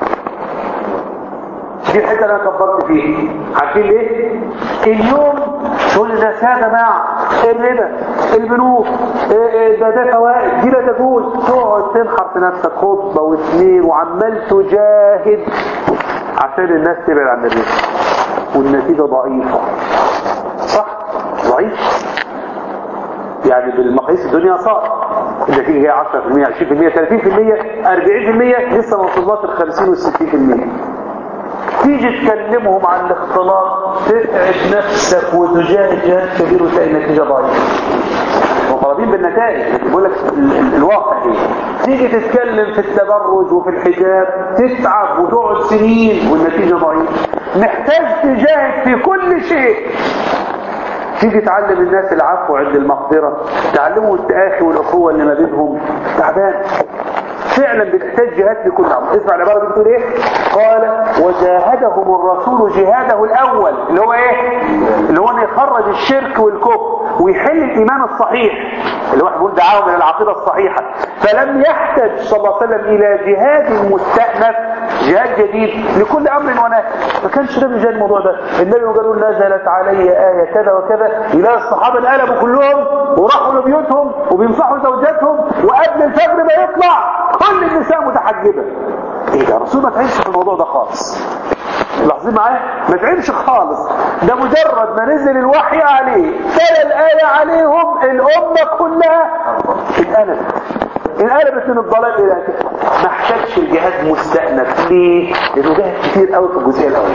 دي الحته اللي انا كبرت فيها عارفين ليه اليوم تقول الناس يا جماعه الربا البنوك إيه إيه ده ده فوائد دي لا تجوز تقعد تنحر في نفسك خطبه واثنين وعمال تجاهد عشان الناس تبعد عن الربا والنتيجه ضعيفه صح ضعيف يعني بالمقاييس الدنيا صار النتيجه هي 10% 20% 30% 40% لسه ما وصلناش ال 50 وال 60% تيجي تكلمهم عن الاختلاط تتعب نفسك وتجاهد جهاد كبير وتلاقي النتيجه ضعيفه مطالبين بالنتائج بقول لك ال- ال- الواقع ايه تيجي تتكلم في التبرج وفي الحجاب تتعب وتقعد سنين والنتيجه ضعيفه محتاج تجاهد في كل شيء تيجي تعلم الناس العفو عند المقدرة تعلمهم التآخي والأخوة اللي ما بينهم تعبان فعلا بتحتاج جهاد لكل أمر اسمع العبارة دي بتقول ايه قال وجاهدهم الرسول جهاده الأول اللي هو ايه اللي هو ان يخرج الشرك والكفر ويحل الإيمان الصحيح اللي هو بيقول دعاهم إلى العقيدة الصحيحة فلم يحتج صلى الله عليه وسلم إلى جهاد مستأنف جهاد جديد لكل أمر ونهي ما كانش ده بيجاد الموضوع ده النبي قالوا نزلت علي آية كذا وكذا إلى الصحابة انقلبوا كلهم وراحوا لبيوتهم وبينصحوا زوجاتهم وقبل الفجر ما يطلع كل النساء متحجبة ايه ده الرسول ما تعيش في الموضوع ده خالص لاحظين معايا ما تعبش خالص ده مجرد ما نزل الوحي عليه تلا الآية عليهم الأمة كلها اتقلبت انقلبت من الضلال إلى كده ما احتاجش الجهاد مستأنف ليه؟ لأنه جهد كتير قوي في الجزئية الأولى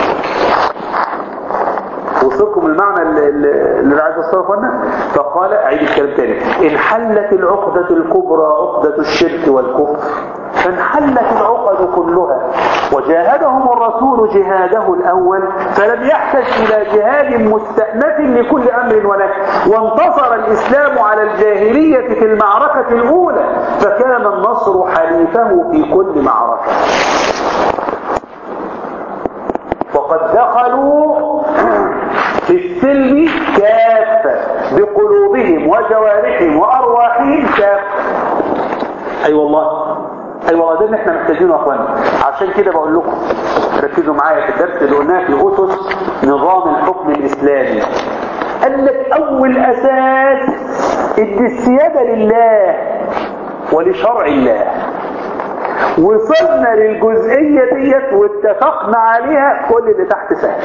وصلكم المعنى اللي, اللي اللي عايز اوصله لنا فقال اعيد الكلام تاني انحلت العقدة الكبرى عقدة الشرك والكفر فانحلت العقد كلها وجاهدهم الرسول جهاده الأول فلم يحتج إلى جهاد مستأنف لكل أمر ونهي وانتصر الإسلام على الجاهلية في المعركة الأولى فكان النصر حليفه في كل معركة وقد دخلوا في السلم كافة بقلوبهم وجوارحهم وأرواحهم كافة أي أيوة والله أي أيوة والله ده اللي احنا محتاجينه يا أخوانا عشان كده بقول لكم ركزوا معايا في الدرس اللي قلناه في أسس نظام الحكم الإسلامي قال لك أول أساس إن السيادة لله ولشرع الله وصلنا للجزئية ديت واتفقنا عليها كل اللي تحت سهل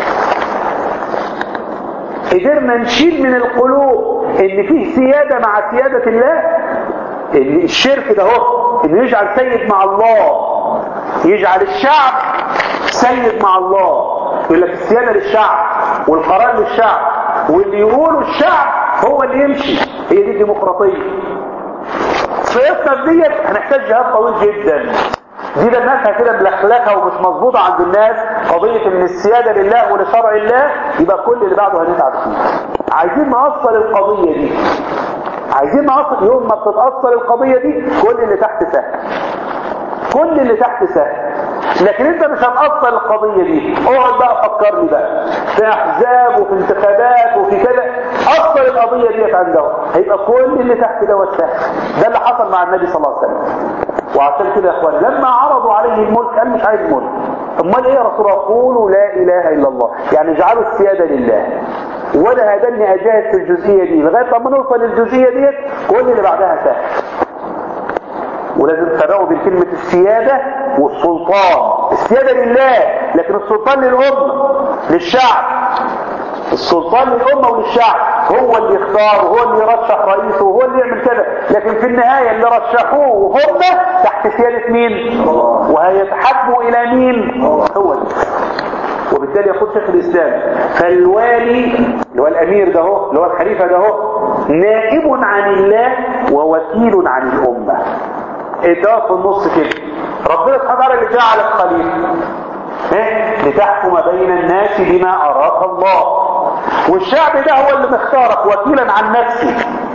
قدرنا نشيل من القلوب ان فيه سيادة مع سيادة الله ان الشرك ده هو انه يجعل سيد مع الله يجعل الشعب سيد مع الله يقول لك السيادة للشعب والقرار للشعب واللي يقوله الشعب هو اللي يمشي هي دي الديمقراطية صيغتنا ديت هنحتاج جهاد طويل جدا دي ده الناس كده ملخلخه ومش مظبوطه عند الناس قضيه ان السياده لله ولشرع الله يبقى كل اللي بعده هنتعب فيه عايزين نأصل القضيه دي عايزين نأصل يوم ما بتتأصل القضيه دي كل اللي تحت سهل كل اللي تحت سهل لكن انت مش هتأصل القضية دي اقعد بقى فكرني بقى في احزاب وفي انتخابات وفي كذا اصل القضية ديت عندهم هيبقى كل اللي تحت ده سهل ده اللي حصل مع النبي صلى الله عليه وسلم وعشان كده يا اخوان لما عرضوا عليه الملك قال مش عايز ملك امال ايه يا رسول الله قولوا لا اله الا الله يعني اجعلوا السيادة لله ولا هدني اجاهد في الجزئية دي لغاية لما نوصل للجزئية ديت كل اللي بعدها سهل ولازم تفرقوا بين كلمة السيادة والسلطان السيادة لله لكن السلطان للأمة للشعب السلطان للأمة وللشعب هو اللي يختار وهو اللي يرشح رئيسه وهو اللي يعمل كده لكن في النهاية اللي رشحوه هم تحت سيادة مين وهيتحكموا إلى مين هو اللي. وبالتالي يقول شيخ الإسلام فالوالي اللي هو الأمير ده هو اللي هو الخليفة ده هو نائب عن الله ووكيل عن الأمة اداه في النص كده ربنا سبحانه وتعالى اللي جعلك خليفه ايه لتحكم بين الناس بما اراك الله والشعب ده هو اللي مختارك وكيلا عن نفسه ما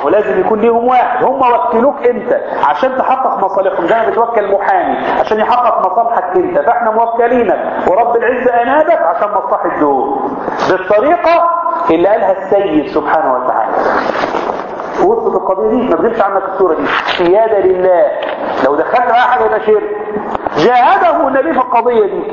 هو لازم يكون ليهم واحد هم وكلوك انت عشان تحقق مصالحهم ده بتوكل محامي عشان يحقق مصالحك انت فاحنا موكلينك ورب العزة انابك عشان مصلحة دول بالطريقة اللي قالها السيد سبحانه وتعالى وسط القضية دي ما تغيبش عنك الصورة دي سيادة لله لو دخلت بقى حاجة ده شرك جاهده النبي في القضية دي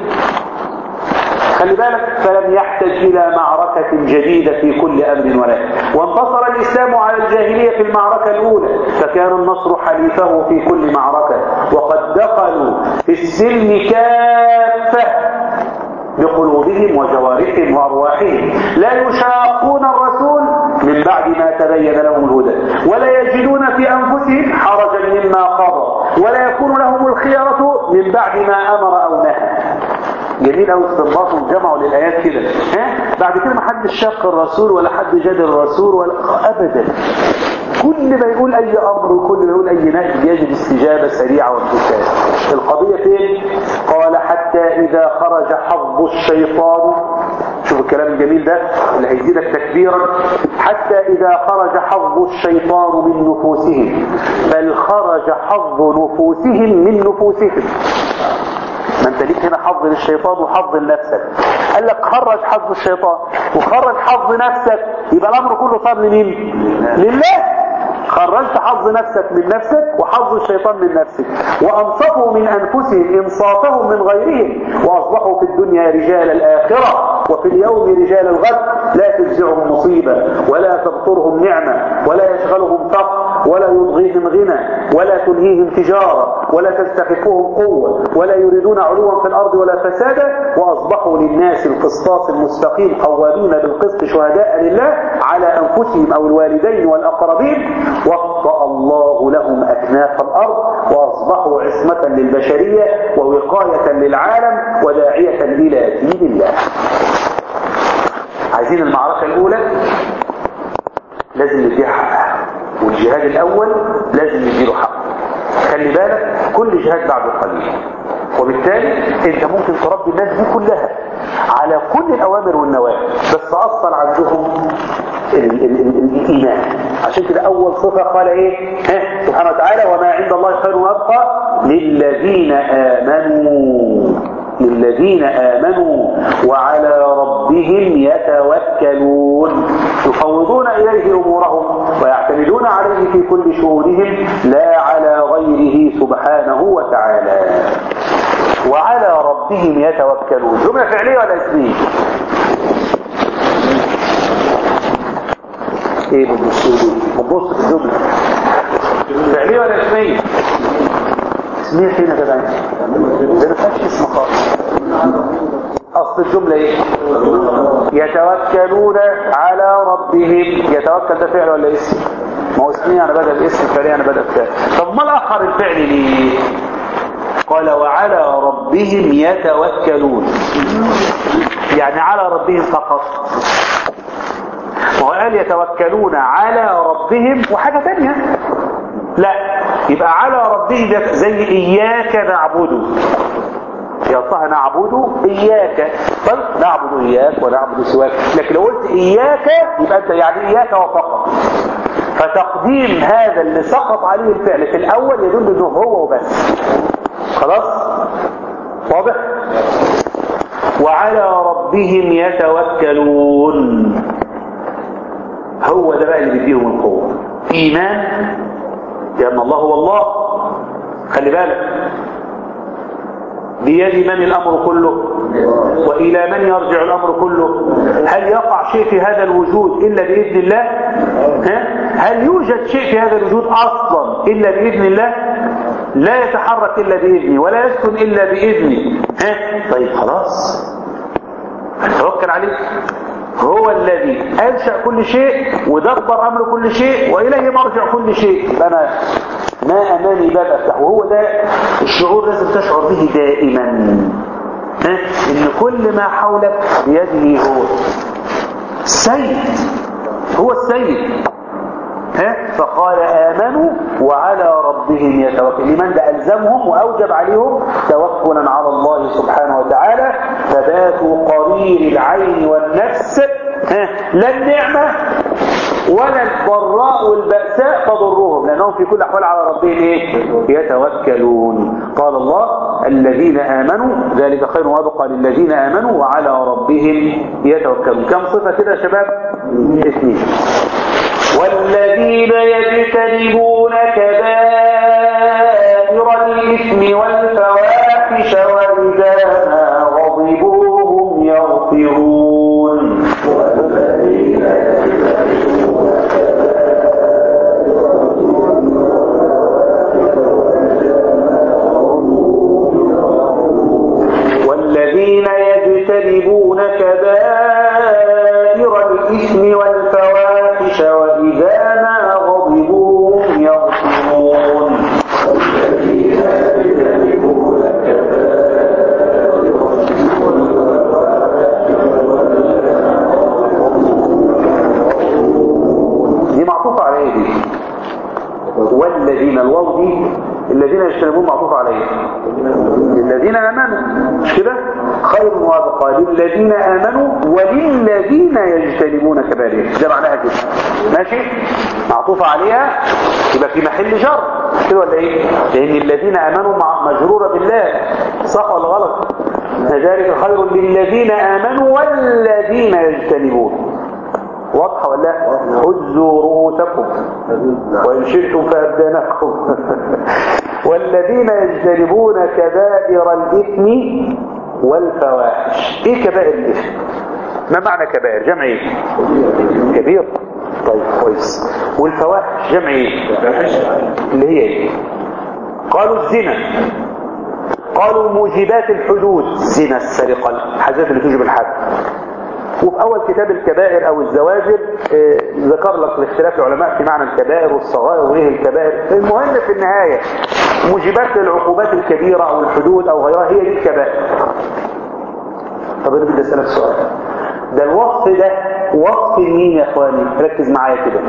خلي بالك فلم يحتج إلى معركة جديدة في كل أمر ولا وانتصر الإسلام على الجاهلية في المعركة الأولى فكان النصر حليفه في كل معركة وقد دخلوا في السلم كافة بقلوبهم وجوارحهم وأرواحهم لا يشاقون الرسول من بعد ما تبين لهم الهدى ولا يجدون في أنفسهم حرجا مما قضى ولا يكون لهم الخيرة من بعد ما أمر أو نهى جميل قوي استنباطهم جمعوا للايات كده ها بعد كده ما حدش شاق الرسول ولا حد جاد الرسول ولا ابدا كل ما يقول اي امر وكل ما يقول اي نهي يجب استجابه سريعه وانتشار القضيه فين قال حتى اذا خرج حظ الشيطان شوف الكلام الجميل ده اللي هيزيدك تكبيرا حتى اذا خرج حظ الشيطان من نفوسهم بل خرج حظ نفوسهم من نفوسهم ما انت ليك هنا حظ للشيطان وحظ لنفسك قال لك خرج حظ الشيطان وخرج حظ نفسك يبقى الامر كله صار لمين لله خرجت حظ نفسك من نفسك وحظ الشيطان من نفسك وانصفوا من انفسهم انصافهم من غيرهم واصبحوا في الدنيا رجال الاخره وفي اليوم رجال الغد لا تجزعهم مصيبه ولا تبطرهم نعمه ولا يشغلهم فقر ولا يضغيهم غنى ولا تلهيهم تجارة ولا تستخفهم قوة ولا يريدون علوا في الأرض ولا فسادا وأصبحوا للناس القسطاس المستقيم قوامين بالقسط شهداء لله على أنفسهم أو الوالدين والأقربين وطأ الله لهم أكناف الأرض وأصبحوا عصمة للبشرية ووقاية للعالم وداعية إلى دين الله عايزين المعركة الأولى لازم نديها حقها والجهاد الأول لازم نديله حقه خلي بالك كل جهاد بعد قليل وبالتالي انت ممكن تربي الناس دي كلها على كل الأوامر والنواهي بس أصل عندهم ال ال ال الإيمان عشان كده أول صفة قال إيه ها سبحانه وتعالى وما عند الله خير وأبقى للذين آمنوا للذين آمنوا وعلى ربهم يتوكلون يفوضون إليه أمورهم ويعتمدون عليه في كل شؤونهم لا على غيره سبحانه وتعالى وعلى ربهم يتوكلون جملة فعلية ولا اسمية ايه بتبصوا بتبص في الجملة فعلية ولا اسمية اسمية فين يا جدعان ده ما فيهاش اسم خالص اصل الجملة ايه يتوكلون على ربهم يتوكل ده فعل ولا اسم ما هو اسمي انا بدأ باسم فعلي انا بدأ بفعل طب ما الاخر الفعل ليه قال وعلى ربهم يتوكلون يعني على ربهم فقط وهو قال يتوكلون على ربهم وحاجة تانية لا يبقى على ربهم ده زي إياك نعبده يا الله نعبد إياك طيب نعبد إياك ونعبد سواك لكن لو قلت إياك يبقى أنت يعني إياك وفقط فتقديم هذا اللي سقط عليه الفعل في الأول يدل أنه هو وبس خلاص واضح وعلى ربهم يتوكلون هو ده بقى اللي بيديهم القوة إيمان لأن الله هو الله خلي بالك بيد من الأمر كله وإلى من يرجع الأمر كله هل يقع شيء في هذا الوجود إلا بإذن الله ها؟ هل يوجد شيء في هذا الوجود أصلا إلا بإذن الله لا يتحرك إلا بإذنه ولا يسكن إلا بإذنه ها؟ طيب خلاص توكل عليه هو الذي أنشأ كل شيء ودبر أمر كل شيء وإليه مرجع كل شيء أنا ما أمامي باب أفتح وهو ده الشعور لازم تشعر به دائما ها؟ إن كل ما حولك بيده هو السيد هو السيد ها؟ فقال آمنوا وعلى ربهم يتوكل لمن ده ألزمهم وأوجب عليهم توكلا على الله سبحانه وتعالى ثبات قرير العين والنفس ها؟ لا النعمة ولا الضراء والبأساء تضرهم لأنهم في كل الأحوال على ربهم إيه؟ يتوكلون قال الله الذين آمنوا ذلك خير وأبقى للذين آمنوا وعلى ربهم يتوكلون كم صفة كده يا شباب اثنين والذين يجتنبون كبائر الإثم والفواحش وإذا ما غضبوا هم يغفرون والذين يجتنبون كبائر الإثم والفواحش وإذا ما غضبوا هم يغفرون دي معطوفة على ايه دي والذين الواو دي الذين يجتنبون معطوفة على ايه الذين امنوا مش كده خير وابقى للذين امنوا وللذين يجتنبون كبائر ده معناها كده ماشي معطوفة عليها يبقى في محل جر مش كده ولا ايه لان الذين امنوا مع مجرورة بالله صح ولا غلط ذلك خير للذين امنوا والذين يجتنبون واضحة ولا لا؟ هزوا رؤوسكم وإن شئتم فأبدانكم والذين يجتنبون كبائر الإثم والفواحش إيه كبائر الإثم؟ ما معنى كبائر؟ جمع إيه؟ كبير طيب كويس والفواحش جمع إيه؟ اللي هي إيه؟ قالوا الزنا قالوا موجبات الحدود زنا السرقة الحاجات اللي توجب الحد وفي أول كتاب الكبائر أو الزواجر آه، ذكر لك الاختلاف العلماء في معنى الكبائر والصغائر وإيه الكبائر المهم في النهاية موجبات للعقوبات الكبيرة أو الحدود أو غيرها هي دي الكبائر طب أنا بدي أسألك سؤال ده الوصف ده وصف مين يا إخواني ركز معايا كده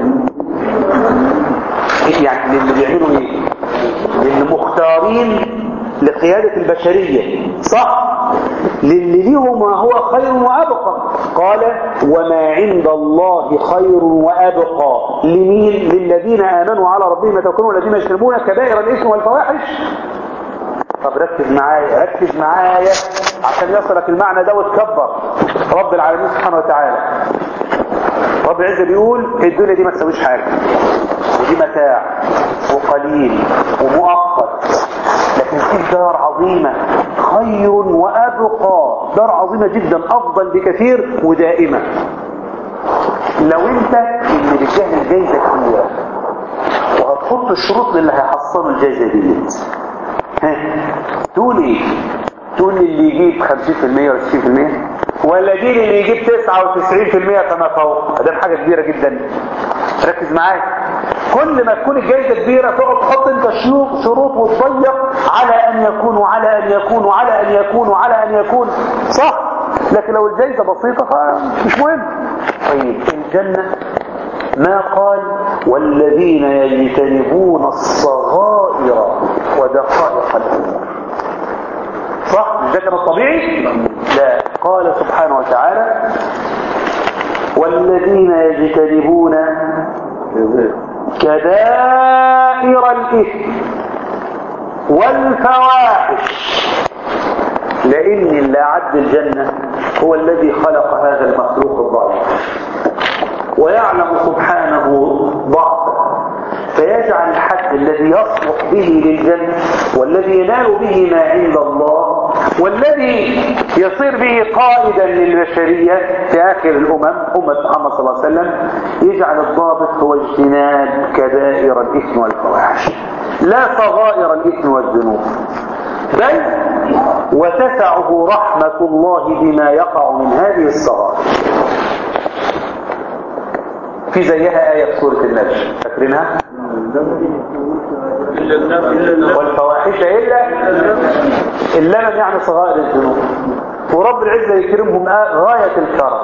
يعني للي بيعملوا إيه للي مختارين لقيادة البشرية صح للي ليهم ما هو خير وأبقى قال وما عند الله خير وأبقى لمين للذين آمنوا على ربهم يتوكلون والذين يجتنبون كبائر الإثم والفواحش طب ركز معايا ركز معايا عشان يصلك المعنى ده وتكبر رب العالمين سبحانه وتعالى رب العزة بيقول الدنيا دي ما تسويش حاجة ودي متاع وقليل ومؤقت لكن في دار عظيمة خير وأبقى دار عظيمة جدا أفضل بكثير ودائمة لو انت اللي بتجهز جايزة كبيرة وهتحط الشروط للي هيحصلوا الجايزة دي ها تقول ايه تقول اللي يجيب 50% ولا 60% ولا دي اللي يجيب 99% كما فوق ده حاجة كبيرة جدا ركز معايا كل ما تكون الجائزة كبيرة تقعد تحط انت شروط شروط وتضيق على ان يكون وعلى ان يكون وعلى ان يكون وعلى ان يكون صح لكن لو الجائزة بسيطة فمش مهم طيب الجنة ما قال والذين يجتنبون الصغائر ودقائق الامور صح مش ده كان الطبيعي لا قال سبحانه وتعالى والذين يجتنبون كبائر الإثم والفواحش لأن اللي أعد الجنة هو الذي خلق هذا المخلوق الضعيف ويعلم سبحانه ضعفه فيجعل الحد الذي يصلح به للجنة والذي ينال به ما عند الله والذي يصير به قائدا للبشرية في آخر الأمم أمة محمد صلى الله عليه وسلم يجعل الضابط هو اجتناب كبائر الإثم والفواحش لا صغائر الإثم والذنوب بل وتسعه رحمة الله بما يقع من هذه الصغائر في زيها آية في سورة النجم فاكرينها؟ والفواحش إلا اللمم يعني صغائر الذنوب ورب العزة يكرمهم غاية الكرم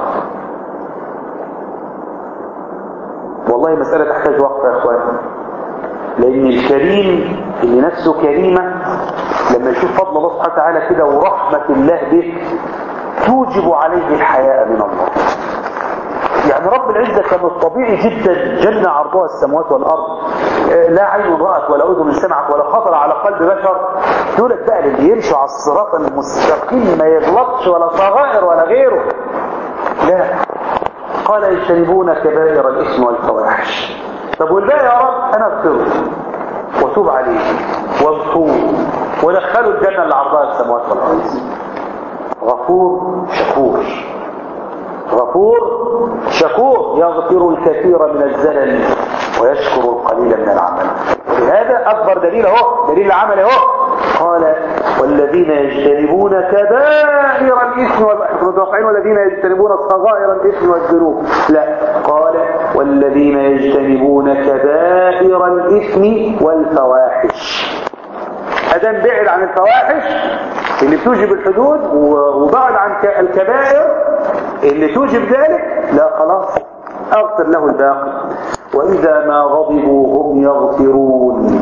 والله مسألة تحتاج وقت يا أخوان لأن الكريم اللي نفسه كريمة لما يشوف فضل الله سبحانه وتعالى كده ورحمة الله به توجب عليه الحياء من الله يعني رب العزة كان الطبيعي جدا جنة عرضها السماوات والأرض آه، لا عين رأت ولا أذن سمعت ولا خطر على قلب بشر دولت بقى اللي يمشوا على الصراط المستقيم ما يغلطش ولا صغائر ولا غيره لا قال يجتنبون كبائر الإثم والفواحش طب والباقي يا رب أنا اغفره وتوب عليه وامحوه ودخلوا الجنة اللي عرضها السماوات والأرض غفور شكور غفور شكور يغفر الكثير من الزلل ويشكر القليل من العمل لهذا أكبر دليل اهو دليل العمل اهو قال والذين يجتنبون كبائر الإثم والمتوقعين والذين يجتنبون صغائر الإثم والذنوب لا قال والذين يجتنبون كبائر الإثم والفواحش أدام بعد عن الفواحش اللي بتوجب الحدود وبعد عن ك- الكبائر اللي توجب ذلك لا خلاص أغفر له الباقي وإذا ما غضبوا هم يغفرون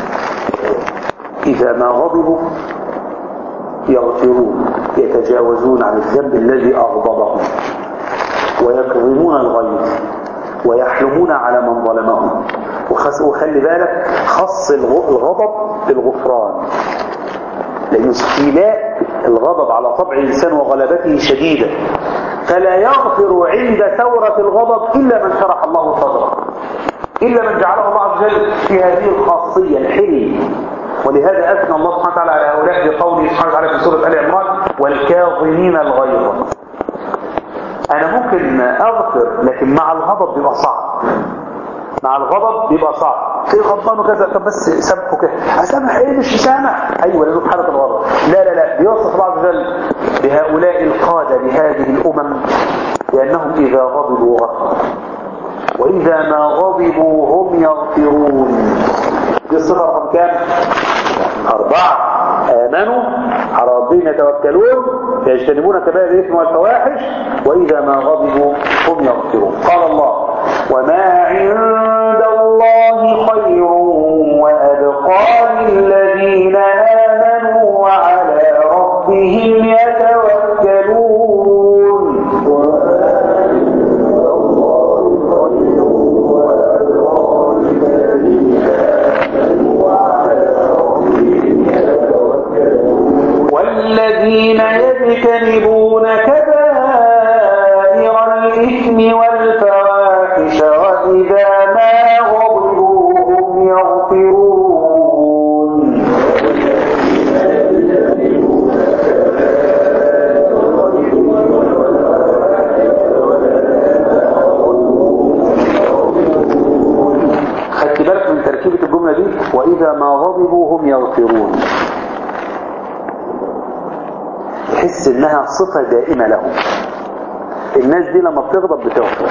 إذا ما غضبوا يغفرون يتجاوزون عن الذنب الذي أغضبهم ويكظمون الغيظ ويحلمون على من ظلمهم وخس- وخلي بالك خص الغ- الغضب بالغفران لأن استيلاء الغضب على طبع الإنسان وغلبته شديدة فلا يغفر عند ثورة الغضب إلا من شرح الله صدره إلا من جعله الله عز وجل في هذه الخاصية الحلم ولهذا أثنى الله سبحانه وتعالى على هؤلاء بقوله سبحانه وتعالى في سورة آل عمران والكاظمين الغيظ أنا ممكن أغفر لكن مع الغضب بيبقى صعب مع الغضب بيبقى صعب في غضبان وكذا طب بس سامحه كده اسامح ايه مش مسامح ايوه لانه في حاله الغضب لا لا لا بيوصف الله عز وجل بهؤلاء القاده لهذه الامم بانهم اذا غضبوا غفروا واذا ما غضبوا هم يغفرون دي الصفه رقم كام أربعة آمنوا على ربهم يتوكلون يجتنبون كبائر الإثم والفواحش وإذا ما غضبوا هم يغفرون قال الله وما عند الله خير وأبقى للذين آمنوا وعلى ربهم يتوكلون والذين يجتنبون كبائر الإثم والفواحش وإذا ما غضبوا هم يغفرون خدت بالك من تركيبة الجملة دي وإذا ما غضبوا هم يغفرون تحس انها صفة دائمة لهم الناس دي لما بتغضب بتغفر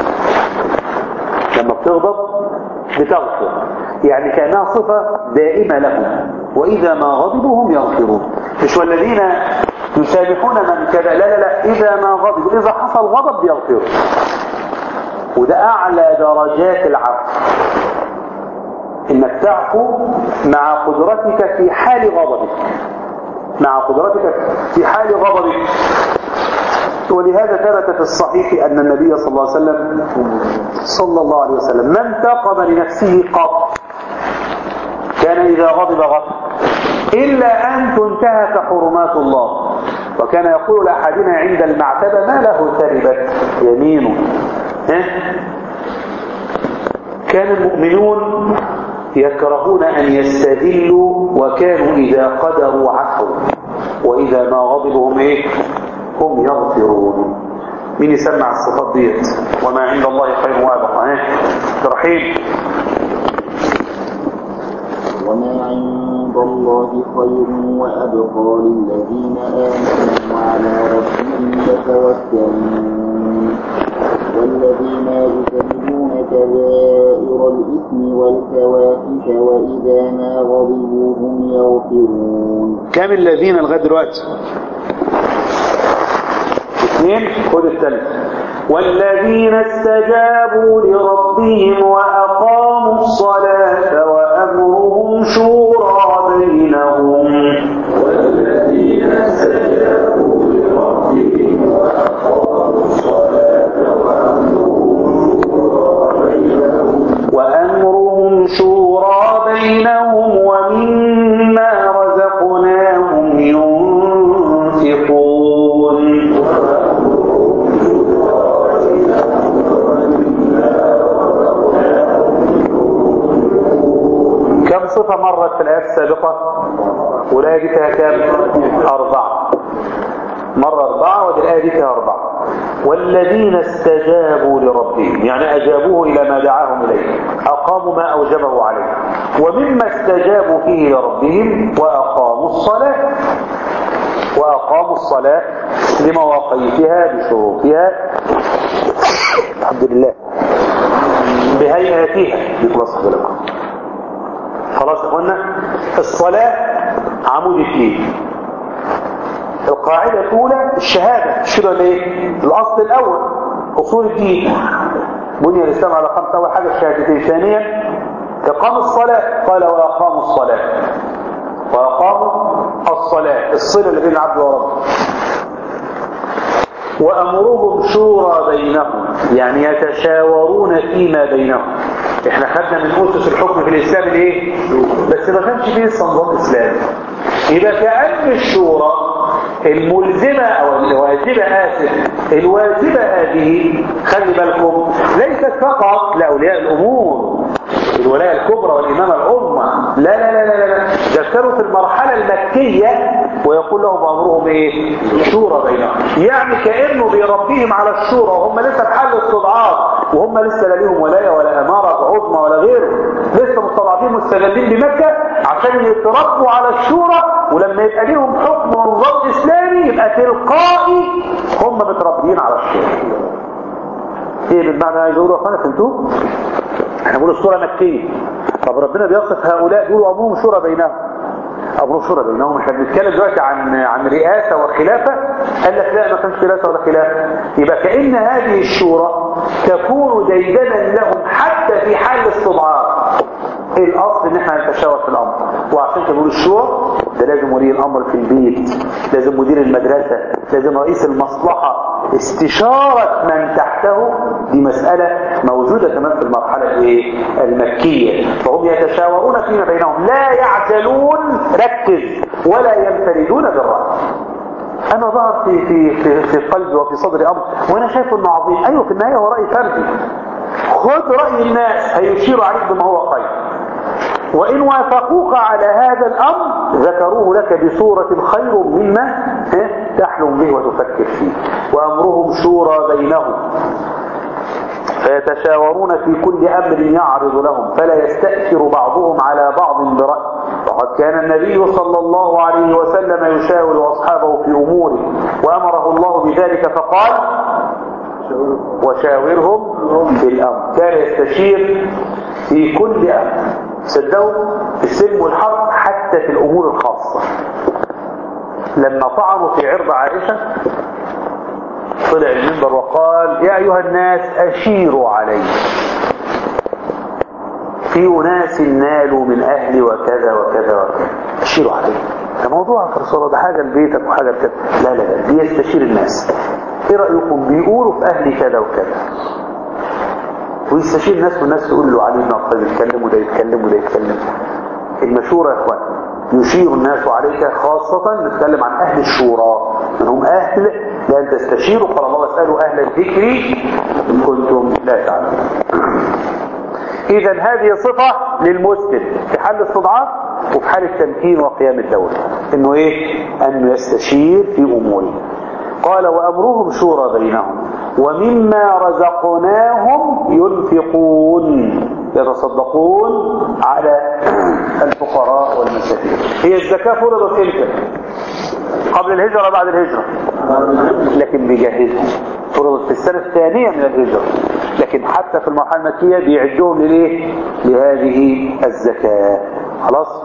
لما بتغضب بتغفر يعني كأنها صفة دائمة لهم وإذا ما غضبوا هم يغفرون مش والذين يسامحون من كذا لا لا لا إذا ما غضبوا إذا حصل غضب بيغفروا وده أعلى درجات العفو إنك تعفو مع قدرتك في حال غضبك مع قدرتك في حال غضبك ولهذا ثبت في الصحيح أن النبي صلى الله عليه وسلم صلى الله عليه وسلم ما انتقم لنفسه قط كان إذا غضب غضب إلا أن تنتهك حرمات الله وكان يقول لأحدنا عند المعتبة ما له ثربت يمينه ها؟ كان المؤمنون يكرهون أن يستذلوا وكانوا إذا قدروا عفوا وإذا ما غضبوا هم إيه هم يغفرون مين يسمع الصفات ديت وما عند الله خير وابقى ها رحيم وما عند الله خير وأبقى للذين آمنوا وعلى ربهم يتوكلون والذين يجتنبون كبائر الإثم والفواحش وإذا ما غضبوا هم يغفرون كم الذين لغايه دلوقتي اثنين خد الثالث والذين استجابوا لربهم وأقاموا الصلاة وأمرهم شورى بينهم والذين استجابوا لربهم وأقاموا الصلاة وأمرهم السابقة والآية دي فيها كام أربعة مرة أربعة ودي الآية دي فيها أربعة والذين استجابوا لربهم يعني أجابوه إلى ما دعاهم إليه أقاموا ما أوجبه عليه ومما استجابوا فيه لربهم وأقاموا الصلاة وأقاموا الصلاة لمواقيتها بشروطها الحمد لله بهيئاتها بخلاص لكم خلاص يا اخوانا الصلاة عمود الدين القاعدة الأولى الشهادة الشهادة ايه؟ الأصل الأول أصول الدين بني الإسلام على خمسة أول حاجة الشهادتين ثانيا إقام الصلاة قال وأقاموا الصلاة وأقاموا الصلاة الصلة اللي بين العبد وربه وأمرهم شورى بينهم يعني يتشاورون فيما بينهم احنا خدنا من أسس الحكم في الإسلام الايه بس ما كانش فيه نظام إسلامي يبقى كأن الشورى الملزمة أو الواجبة آسف الواجبة هذه خلي بالكم ليست فقط لأولياء الأمور الولاية الكبرى والإمامة العظمى لا لا لا لا لا ده كانوا في المرحلة المكية ويقول لهم أمرهم إيه شورى بينهم يعني كأنه بيربيهم على الشورى وهم لسه في حال استضعاف وهم لسه لا ليهم ولاية ولا أمارة عظمى ولا غيره لسه مستضعفين مستغلين بمكة عشان يتربوا على الشورى ولما يبقى ليهم حكم ونظام إسلامي يبقى تلقائي هم متربيين على الشورى ايه بالمعنى عايز اقوله يا اخوانا فهمتوه احنا بنقول الصورة مكية طب ربنا بيصف هؤلاء بيقولوا امرهم شورى بينهم امرهم شورى بينهم احنا بنتكلم دلوقتي عن عن رئاسة وخلافة قال لك لا ما كانش رئاسة ولا خلافة يبقى كأن هذه الشورى تكون ديدنا لهم حتى في حال الاستضعاف الاصل ان احنا نتشاور في الامر وعشان كده بنقول الشورى ده لازم ولي الامر في البيت لازم مدير المدرسة لازم رئيس المصلحة استشارة من تحته دي مسألة موجودة كمان في المرحلة الايه المكية فهم يتشاورون فيما بينهم لا يعجلون ركز ولا ينفردون بالرأي انا ظهر في في في, في قلبي وفي صدري امر وانا شايف انه عظيم ايوه في النهايه هو راي فردي خذ راي الناس هيشير عليك بما هو خير وإن وافقوك على هذا الأمر ذكروه لك بصورة خير مما تحلم به وتفكر فيه وأمرهم شورى بينهم فيتشاورون في كل أمر يعرض لهم فلا يستأثر بعضهم على بعض برأي وقد كان النبي صلى الله عليه وسلم يشاور أصحابه في أموره وأمره الله بذلك فقال وشاورهم في الأمر كان يستشير في كل أمر صدقوا في السلم والحرب حتى في الأمور الخاصة لما طعنوا في عرض عائشة طلع المنبر وقال يا أيها الناس أشيروا علي في أناس نالوا من أهلي وكذا وكذا وكذا أشيروا علي ده موضوع يا رسول الله ده حاجة لبيتك وحاجة لكذا لا لا لا دي يستشير الناس ايه رأيكم بيقولوا في أهلي كذا وكذا ويستشير الناس والناس تقول له علي بن ابي يتكلم وده يتكلم وده يتكلم المشورة يا اخوان يشير الناس عليك خاصة نتكلم عن اهل الشورى من هم اهل لان تستشيروا قال الله اسألوا اهل الذكر ان كنتم لا تعلمون اذا هذه صفة للمسلم في حال الاستضعاف وفي حال التمكين وقيام الدولة انه ايه انه يستشير في اموره قال وامرهم شورى بينهم ومما رزقناهم ينفقون يتصدقون على الفقراء والمساكين هي الزكاة فرضت امتى قبل الهجرة بعد الهجرة لكن بيجهزهم فرضت في السنة الثانية من الهجرة لكن حتى في المرحلة المكية بيعدهم لليه لهذه الزكاة خلاص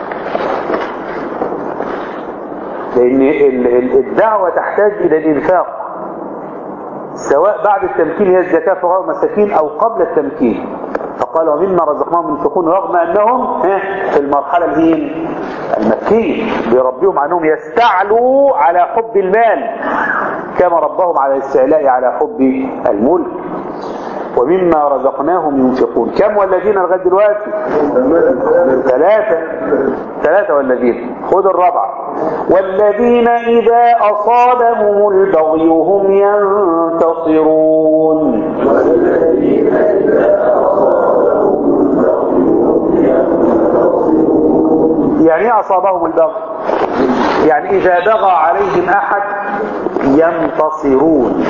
لأن الدعوة تحتاج إلى الإنفاق سواء بعد التمكين هي الزكاة فقراء مساكين أو قبل التمكين فقال ومما رزقناهم ينفقون رغم أنهم في المرحلة اللي المكية بيربيهم عنهم يستعلوا على حب المال كما ربهم على الاستعلاء على حب الملك ومما رزقناهم ينفقون كم والذين لغايه دلوقتي ثلاثة ثلاثة والذين خذ الرابعة والذين إذا أصابهم البغي هم ينتصرون والذين إذا أصابهم البغي هم ينتصرون يعني ايه اصابهم البغي يعني اذا بغى عليهم احد ينتصرون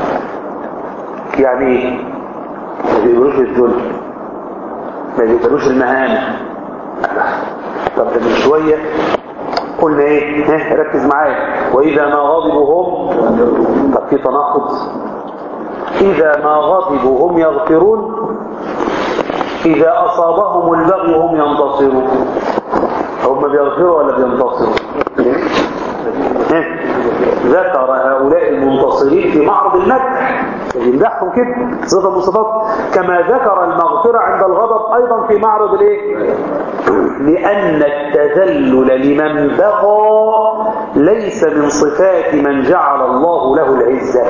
يعني ايه ما بيقبلوش الذل ما بيقبلوش المهانه طب ده من شويه قلنا ايه ها ركز معايا واذا ما غضبوا هم طب في تناقض اذا ما غضبوا هم يغفرون اذا اصابهم البغي هم ينتصرون هم بيغفروا ولا بينتصروا ها؟ ذكر هؤلاء المنتصرين في معرض المدح يمدحهم كده صفه من صفات كما ذكر المغفرة عند الغضب ايضا في معرض الايه لان التذلل لمن بغى ليس من صفات من جعل الله له العزة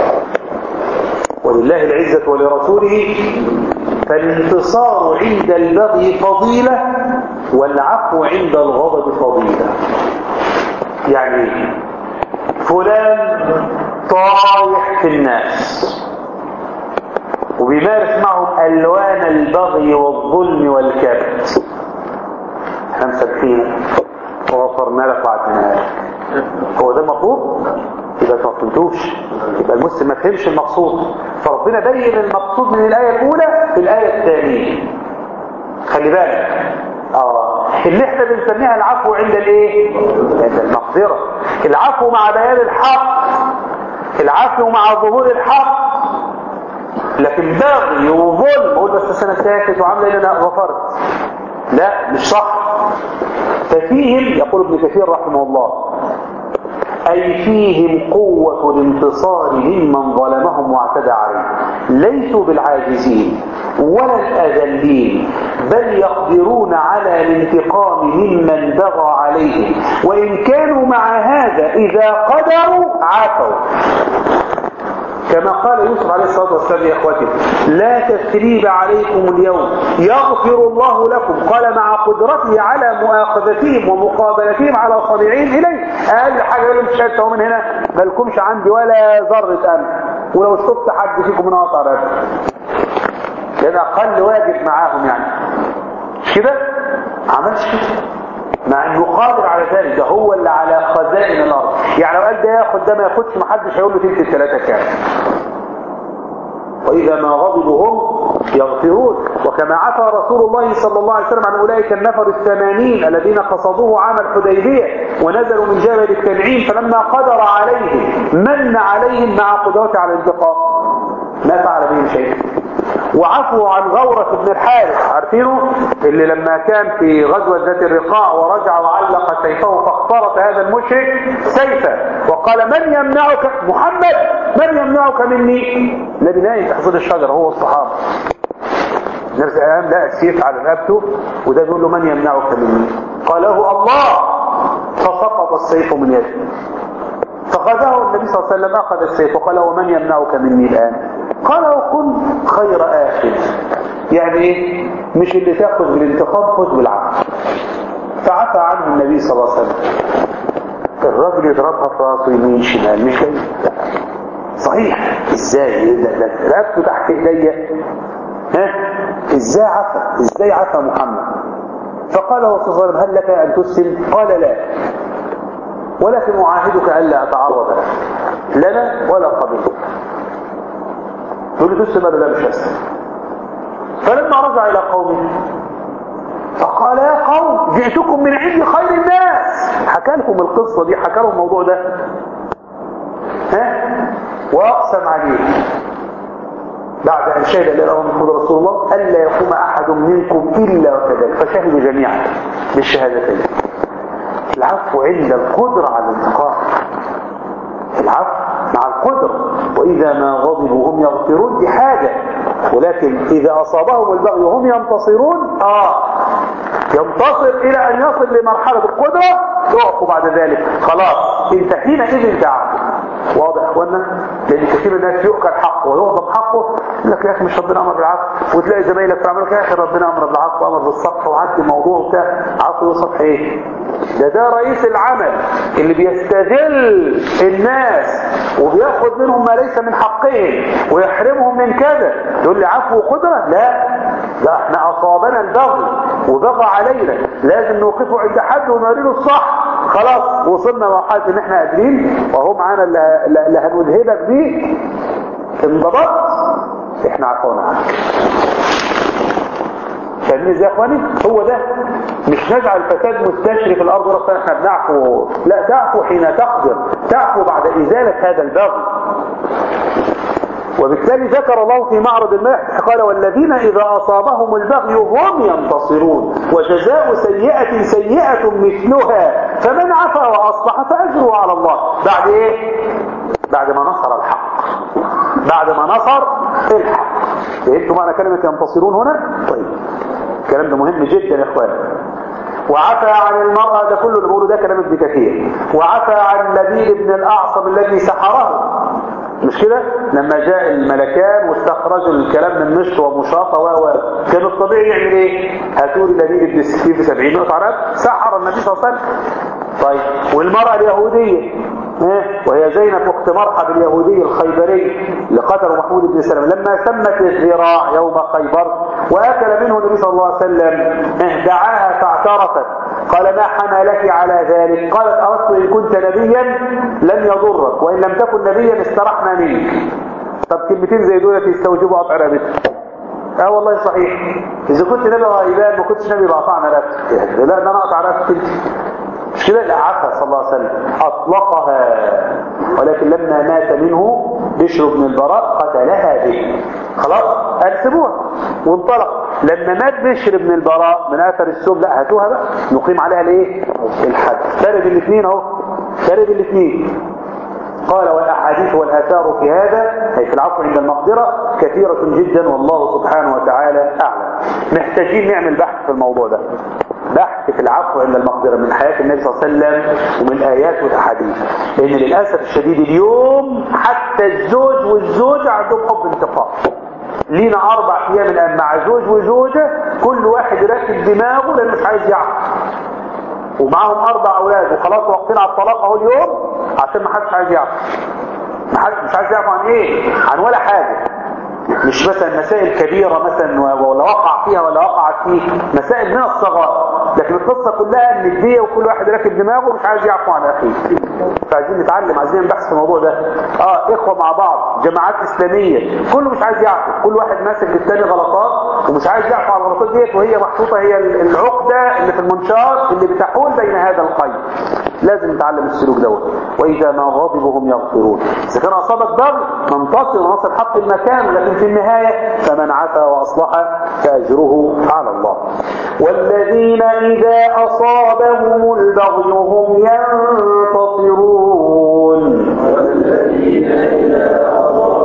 ولله العزة ولرسوله فالانتصار عند البغي فضيلة والعفو عند الغضب فضيلة يعني فلان طايح في الناس وبيمارس معهم ألوان البغي والظلم والكبت احنا مسامحينك وغفرنا لك وعدنا لك هو ده المطلوب يبقى ما فهمتوش يبقى المسلم ما فهمش المقصود فربنا بين المقصود من الآية الأولى في الآية الثانية خلي بالك اه اللي احنا بنسميها العفو عند الايه عند المغفرة العفو مع بيان الحق العفو مع ظهور الحق لكن بغي وظلم اقول بس انا ساكت وعامله ان انا غفرت لا مش صح ففيهم يقول ابن كثير رحمه الله أي فيهم قوة الانتصار ممن ظلمهم واعتدى عليهم ليسوا بالعاجزين ولا الأذلين بل يقدرون على الانتقام ممن بغى عليهم وإن كانوا مع هذا إذا قدروا عافوا كما قال يوسف عليه الصلاة والسلام يا اخوتي لا تثريب عليكم اليوم يغفر الله لكم قال مع قدرته على مؤاخذتهم ومقابلتهم على صنيعهم إليه أقل حاجة يقول مش هاتوا من هنا ما لكمش عندي ولا ذرة أمن ولو شفت حد فيكم من قطع رأسه لأن أقل واجب معاهم يعني مش كده عملش كده مع انه قادر على ذلك ده هو اللي على خزائن الارض يعني لو قال ده ياخد ده ما ياخدش محدش هيقول له تلت الثلاثه كام واذا ما غضبوا هم يغفرون وكما عفى رسول الله صلى الله عليه وسلم عن اولئك النفر الثمانين الذين قصدوه عام الحديبيه ونزلوا من جبل التنعيم فلما قدر عليهم من عليهم مع قدرته على الانتقام ما فعل بهم شيء وعفوا عن غورة بن الحارث عارفينه اللي لما كان في غزوة ذات الرقاع ورجع وعلق سيفه فاخترط هذا المشرك سيفا وقال من يمنعك محمد من يمنعك مني الذي نايم تحت ظل الشجرة هو الصحابة نفس الأيام لقى السيف على رقبته وده بيقول له من يمنعك مني قاله الله فسقط السيف من يده فخذه النبي صلى الله عليه وسلم أخذ السيف وقال ومن يمنعك مني الآن قال وكن خير آخذ يعني ايه مش اللي تاخذ بالانتقام خذ بالعفو فعفى عنه النبي صلى الله عليه وسلم الراجل يضربها في راسه يمين شمال مش جاي صحيح ازاي ده ده رقبته تحت ايديا ها ازاي عفى ازاي عفى محمد فقال له صلى الله عليه وسلم هل لك ان تسلم قال لا ولكن أعاهدك ألا أتعرض لك لنا ولا قبلك تقول لي تسلم ولا لا مش أسلم فلما رجع إلى قومه فقال يا قوم جئتكم من عند خير الناس حكى لكم القصة دي حكى لهم الموضوع ده ها وأقسم عليه بعد أن شهد أن له محمد رسول الله ألا يقوم أحد منكم إلا وكذلك فشهدوا جميعا بالشهادتين العفو عند القدرة على الانتقام العفو مع القدرة وإذا ما غضبوا هم يغفرون دي حاجة ولكن إذا أصابهم البغي وهم ينتصرون آه ينتصر إلى أن يصل لمرحلة القدرة يقفوا بعد ذلك خلاص انت حينئذ تعفو واضح يا اخوانا لان كثير من الناس يؤكل حقه ويغضب حقه يقول لك يا اخي مش ربنا امر بالعفو وتلاقي زمايلك في عملك يا اخي ربنا امر بالعفو امر بالصفح وعدي الموضوع بتاع عفو وصفح ايه ده ده رئيس العمل اللي بيستذل الناس وبياخد منهم ما ليس من حقهم ويحرمهم من كذا تقول لي عفو وقدرة لا ده احنا اصابنا البغي وبغى علينا لازم نوقفه عند حد ونوري له الصح خلاص وصلنا لمرحله ان احنا قادرين وهو معانا اللي اللي هنذهبك بيه انضبطت احنا عفونا عنك فاهمين ازاي يا اخواني هو ده مش نجعل الفساد مستشري في الارض ورا احنا بنعفو لا تعفو حين تقدر تعفو بعد ازاله هذا البغي وبالتالي ذكر الله في معرض المدح قال والذين إذا أصابهم البغي هم ينتصرون وجزاء سيئة سيئة مثلها فمن عفا وأصلح فأجره على الله بعد إيه؟ بعد ما نصر الحق بعد ما نصر الحق فهمتوا معنى كلمة ينتصرون هنا؟ طيب الكلام ده مهم جدا يا اخوان وعفى عن المرأة ده كله اللي بقوله ده كلام ابن كثير وعفى عن لبيد بن الأعصم الذي سحره مش كده لما جاء الملكان واستخرجوا الكلام من مشط ومشاطة و كان الطبيعي يعمل ايه هاتوا لي لبيد بن السكين في 70 نقطة عرب سحر النبي صلى الله عليه وسلم طيب والمرأة اليهودية وهي زينب اخت مرحب اليهودي الخيبري اللي قتله محمود بن سلمة لما سمت الذراع يوم خيبر واكل منه النبي صلى الله عليه وسلم دعاها فاعترفت قال ما حملك على ذلك قالت اردت ان كنت نبيا لن يضرك وان لم تكن نبيا استرحنا منك طب كلمتين زي دول يستوجبوا قطع رقبتك اه والله صحيح اذا كنت نبي غيبان ما كنتش نبي بقطعنا رقبتك لا ده انا اقطع رقبتك مش كده لا عفا صلى الله عليه وسلم اطلقها ولكن لما مات منه بشر بن البراء قتلها به خلاص ارسبوها وانطلق لما مات بشر بن البراء من اثر السم لا هاتوها بقى نقيم عليها الايه الحد فارد الاثنين اهو فارد الاثنين قال والاحاديث والاثار في هذا اي في العفو عند المقدره كثيره جدا والله سبحانه وتعالى اعلم محتاجين نعمل بحث في الموضوع ده بحث في العفو عند المقدرة من حياة النبي صلى الله عليه وسلم ومن آيات والأحاديث لأن للأسف الشديد اليوم حتى الزوج والزوجة عندهم حب انتقام لينا أربع أيام الآن مع زوج وزوجة كل واحد راكب دماغه لأنه مش عايز يعفو ومعاهم أربع أولاد وخلاص واقفين على الطلاق أهو اليوم عشان ما حدش عايز يعفو مش عايز يعفو عن إيه؟ عن ولا حاجة مش مثلا مسائل كبيرة مثلا ولا وقع فيها ولا وقعت فيه مسائل من الصغار لكن القصة كلها ان الدية وكل واحد راكب دماغه ومش عايز يعفو عن اخيه فعايزين نتعلم عايزين نبحث في الموضوع ده اه اخوة مع بعض جماعات اسلامية كله مش عايز يعفو كل واحد ماسك للتاني غلطات ومش عايز يعفو على الغلطات ديت وهي محطوطة هي العقدة اللي في المنشار اللي بتحول بين هذا القيد لازم نتعلم السلوك دوت واذا ما غضبوا هم يغفرون اذا كان اصابك ضرب ننتصر ونصل حق المكان لكن في النهاية فمن عفا واصلح فاجره على الله والذين اذا اصابهم البغي هم ينتصرون والذين اذا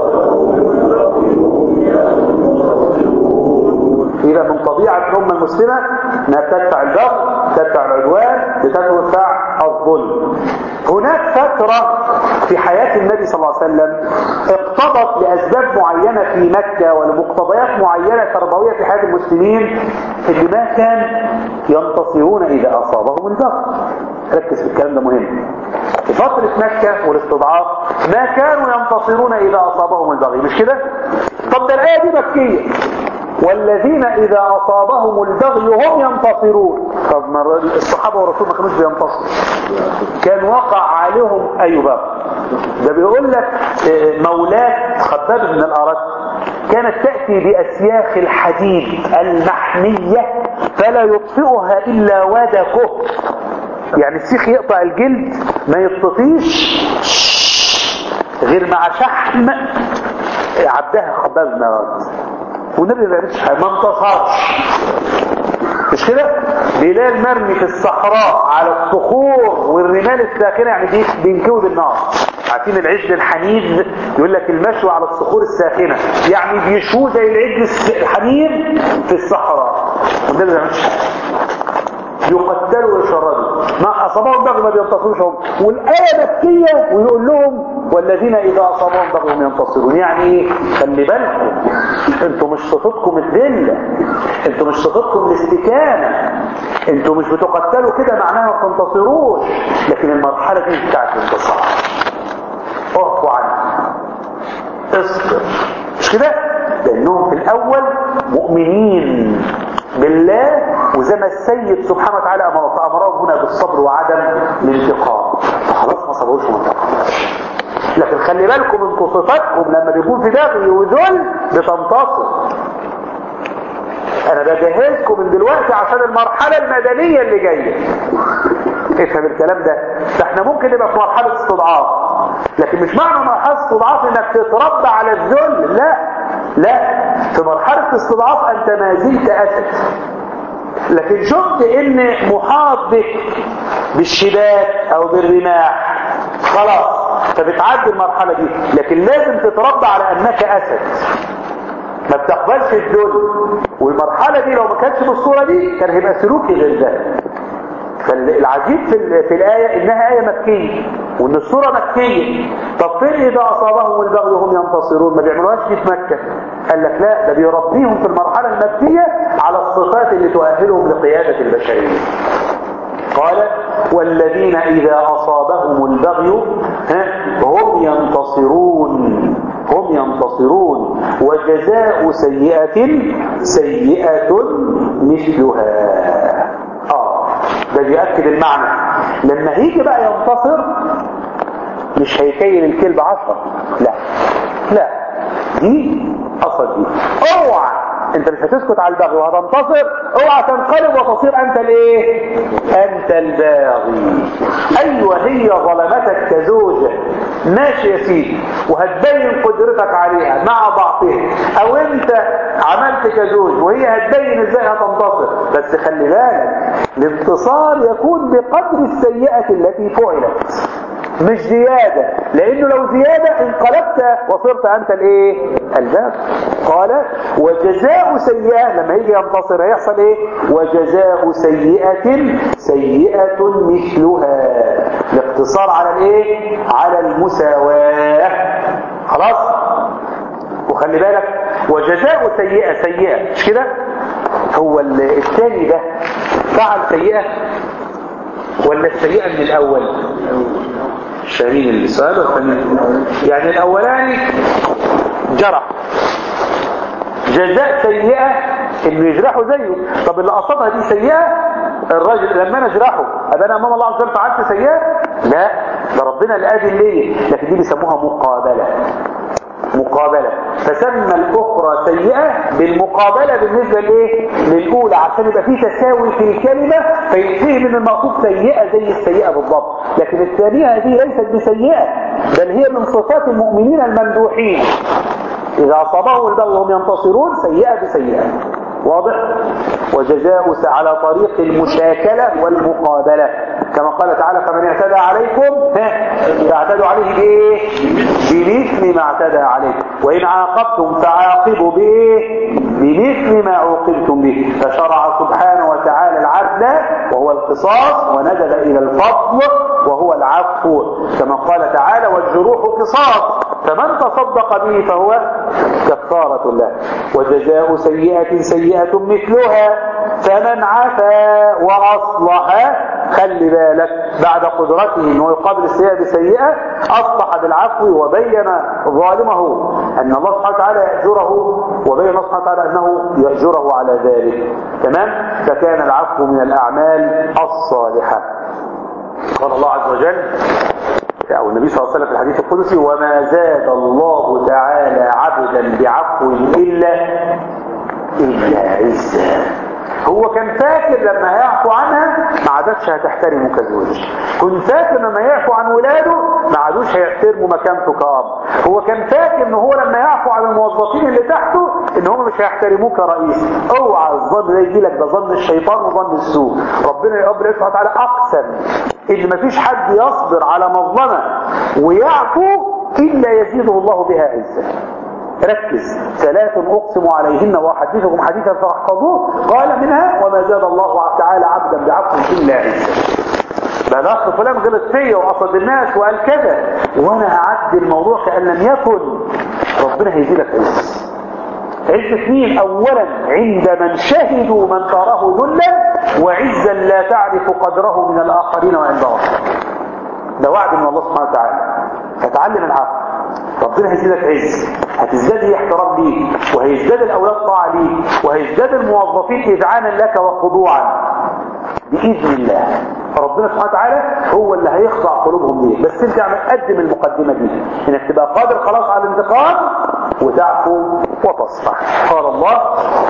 إذا من طبيعة الأمة المسلمة أنها تدفع البغي تدفع العدوان بتدفع الظلم هناك فترة في حياة النبي صلى الله عليه وسلم اقتضت لأسباب معينة في مكة ولمقتضيات معينة تربوية في حياة المسلمين اللي ما كان ينتصرون إذا أصابهم البغي ركز في الكلام ده مهم في فترة مكة والاستضعاف ما كانوا ينتصرون إذا أصابهم البغي مش كده؟ طب ده الآية دي مكية والذين إذا أصابهم البغي هم ينتصرون طب ما الصحابة والرسول ما كانوش بينتصروا كان وقع عليهم أي بغي ده بيقول لك مولاة خباب بن الأرد كانت تأتي بأسياخ الحديد المحمية فلا يطفئها إلا ودكه يعني السيخ يقطع الجلد ما يطفيش غير مع شحم عبدها خباب بن الأرد والنبي ما بيعملش حاجه ما انتصرش مش كده بلال مرمي في الصحراء على الصخور والرمال الساخنه يعني دي بينكوي بالنار عارفين العجل الحنيذ يقول لك المشوى على الصخور الساخنه يعني بيشوه زي العجل الحنيذ في الصحراء والنبي ما بيعملش حاجه يقتلوا ويشردوا ما أصابهم بغي ما بينتصروش هم والآية مكية ويقول لهم والذين إذا أصابهم بغي هم ينتصرون يعني إيه خلي بالكم انتوا مش صفتكم الذلة انتوا مش صفتكم الاستكانة انتوا مش بتقتلوا كده معناها ما تنتصروش لكن المرحلة دي بتاعت الانتصار اقفوا عنها اصبر مش كده لانهم في الاول مؤمنين بالله وزي ما السيد سبحانه وتعالى امره فامرهم هنا بالصبر وعدم الانتقام خلاص ما صبروش وانتقام لكن خلي بالكم انتوا صفاتكم لما بيكون في بغي وذل بتنتصر انا بجهزكم من دلوقتي عشان المرحلة المدنية اللي جاية افهم الكلام ده ده احنا ممكن نبقى في مرحلة استضعاف لكن مش معنى مرحلة استضعاف انك تتربى على الذل لا لا في مرحلة استضعاف انت ما زلت اسد لكن شفت ان محاط بك بالشباك او بالرماح خلاص فبتعدي المرحلة دي لكن لازم تتربى على انك اسد ما بتقبلش الذل والمرحلة دي لو ما كانتش بالصورة دي كان هيبقى سلوكي غير ده فالعجيب في, ال- في الآية إنها آية مكية وإن الصورة مكية طب فين إذا أصابهم البغي وهم ينتصرون ما بيعملوهاش دي في مكة قال لك لا ده بيربيهم في المرحلة المكية على الصفات اللي تؤهلهم لقيادة البشرية قال والذين إذا أصابهم البغي ها، هم ينتصرون هم ينتصرون وجزاء سيئة سيئة مثلها آه ده بيأكد المعنى لما هيجي بقى ينتصر مش هيكيل الكيل بعشرة لا لا دي أصل دي اوعى انت مش هتسكت على البغي وهتنتصر اوعى تنقلب وتصير انت الايه انت الباغي ايوه هي ظلمتك كزوجة ماشي يا سيدي وهتبين قدرتك عليها مع ضعفها او انت عملت كزوج وهي هتبين ازاي هتنتصر بس خلي بالك الانتصار يكون بقدر السيئة التي فعلت مش زيادة لانه لو زيادة انقلبت وصرت انت الايه الباب قال وجزاء سيئة لما يجي ينتصر هيحصل ايه وجزاء سيئة سيئة مثلها الاقتصار على الايه على المساواة خلاص وخلي بالك وجزاء سيئة سيئة مش كده هو ال- الثاني ده فعل سيئة ولا السيئة من الاول شاهين السؤال والثاني يعني الاولاني جرح جزاء سيئة انه يجرحه زيه طب اللي قصدها دي سيئة الراجل لما انا اجرحه ابقى انا امام الله عز وجل فعلت سيئة لا ده ربنا اللي اذن ليا لكن دي بيسموها مقابلة مقابلة فسمى الأخرى سيئة بالمقابلة بالنسبة لإيه؟ للأولى عشان يبقى في تساوي في الكلمة فينتهي من المقصود سيئة زي السيئة بالضبط لكن الثانية هذه ليست بسيئة بل هي من صفات المؤمنين الممدوحين إذا أصابهم البغي وهم ينتصرون سيئة بسيئة واضح وجزاء س- على طريق المشاكلة والمقابلة كما قال تعالى فمن اعتدى عليكم ها، فاعتدوا عليه بايه بمثل ما اعتدى عليكم وإن عاقبتم فعاقبوا بايه بمثل ما عوقبتم به فشرع سبحانه وتعالى العدل وهو القصاص ونزل إلى الفضل وهو العفو كما قال تعالى والجروح قصاص فمن تصدق به فهو كفارة له وجزاء سيئة سيئة مثلها فمن عفا وأصلح خلي بالك بعد قدرته انه يقابل السيئة بسيئة أصلح بالعفو وبين ظالمه أن الله سبحانه وتعالى يأجره وبين الله سبحانه وتعالى أنه يأجره على ذلك تمام فكان العفو من الأعمال الصالحة قال الله عز وجل أو النبي صلى الله عليه وسلم في الحديث القدسي وما زاد الله تعالى عبدا بعفو إلا إلا عزا هو كان فاكر لما هيعفو عنها ما عادتش هتحترمه كزوج كنت فاكر لما يعفو عن ولاده ما عادوش هيحترموا مكانته كأب هو كان فاكر ان هو لما يعفو عن الموظفين اللي تحته ان هم مش هيحترموه كرئيس اوعى الظن ده يجي لك ده ظن الشيطان وظن السوء ربنا يا رب سبحانه وتعالى اقسم ان مفيش حد يصبر على مظلمه ويعفو الا يزيده الله بها عزه ركز ثلاث أقسم عليهن وأحدثكم حديثا فاحفظوه قال منها وما زاد الله تعالى عبدا بعفو إلا عزة بقى الأخ فلان غلط فيا وقصد الناس وقال كذا وأنا هعدي الموضوع كأن لم يكن ربنا هيزيدك عز عزة مين أولا عند من شهدوا من تراه ذلا وعزا لا تعرف قدره من الآخرين وعند ربك ده وعد من الله سبحانه وتعالى فتعلم العقل ربنا هيزيدك عز هتزداد هي احترام ليك وهيزداد الاولاد طاعه ليك وهيزداد الموظفين اذعانا لك وخضوعا باذن الله فربنا سبحانه وتعالى هو اللي هيخضع قلوبهم ليه بس انت اعمل قدم المقدمه دي انك تبقى قادر خلاص على الانتقام وتعفو وتصفح قال الله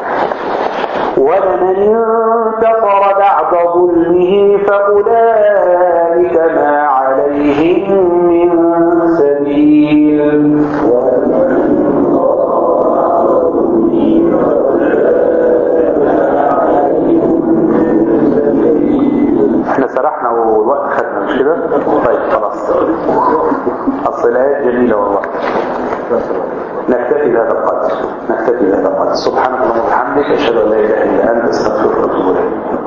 ولمن انتصر بعد ظلمه فأولئك ما عليهم من سبيل احنا سرحنا والوقت خدنا مش كده طيب خلاص اصل الايات جميله والله نكتفي بهذا القدر نكتفي بهذا القدر سبحانك اللهم وبحمدك اشهد ان لا اله الا انت استغفرك واتوب اليك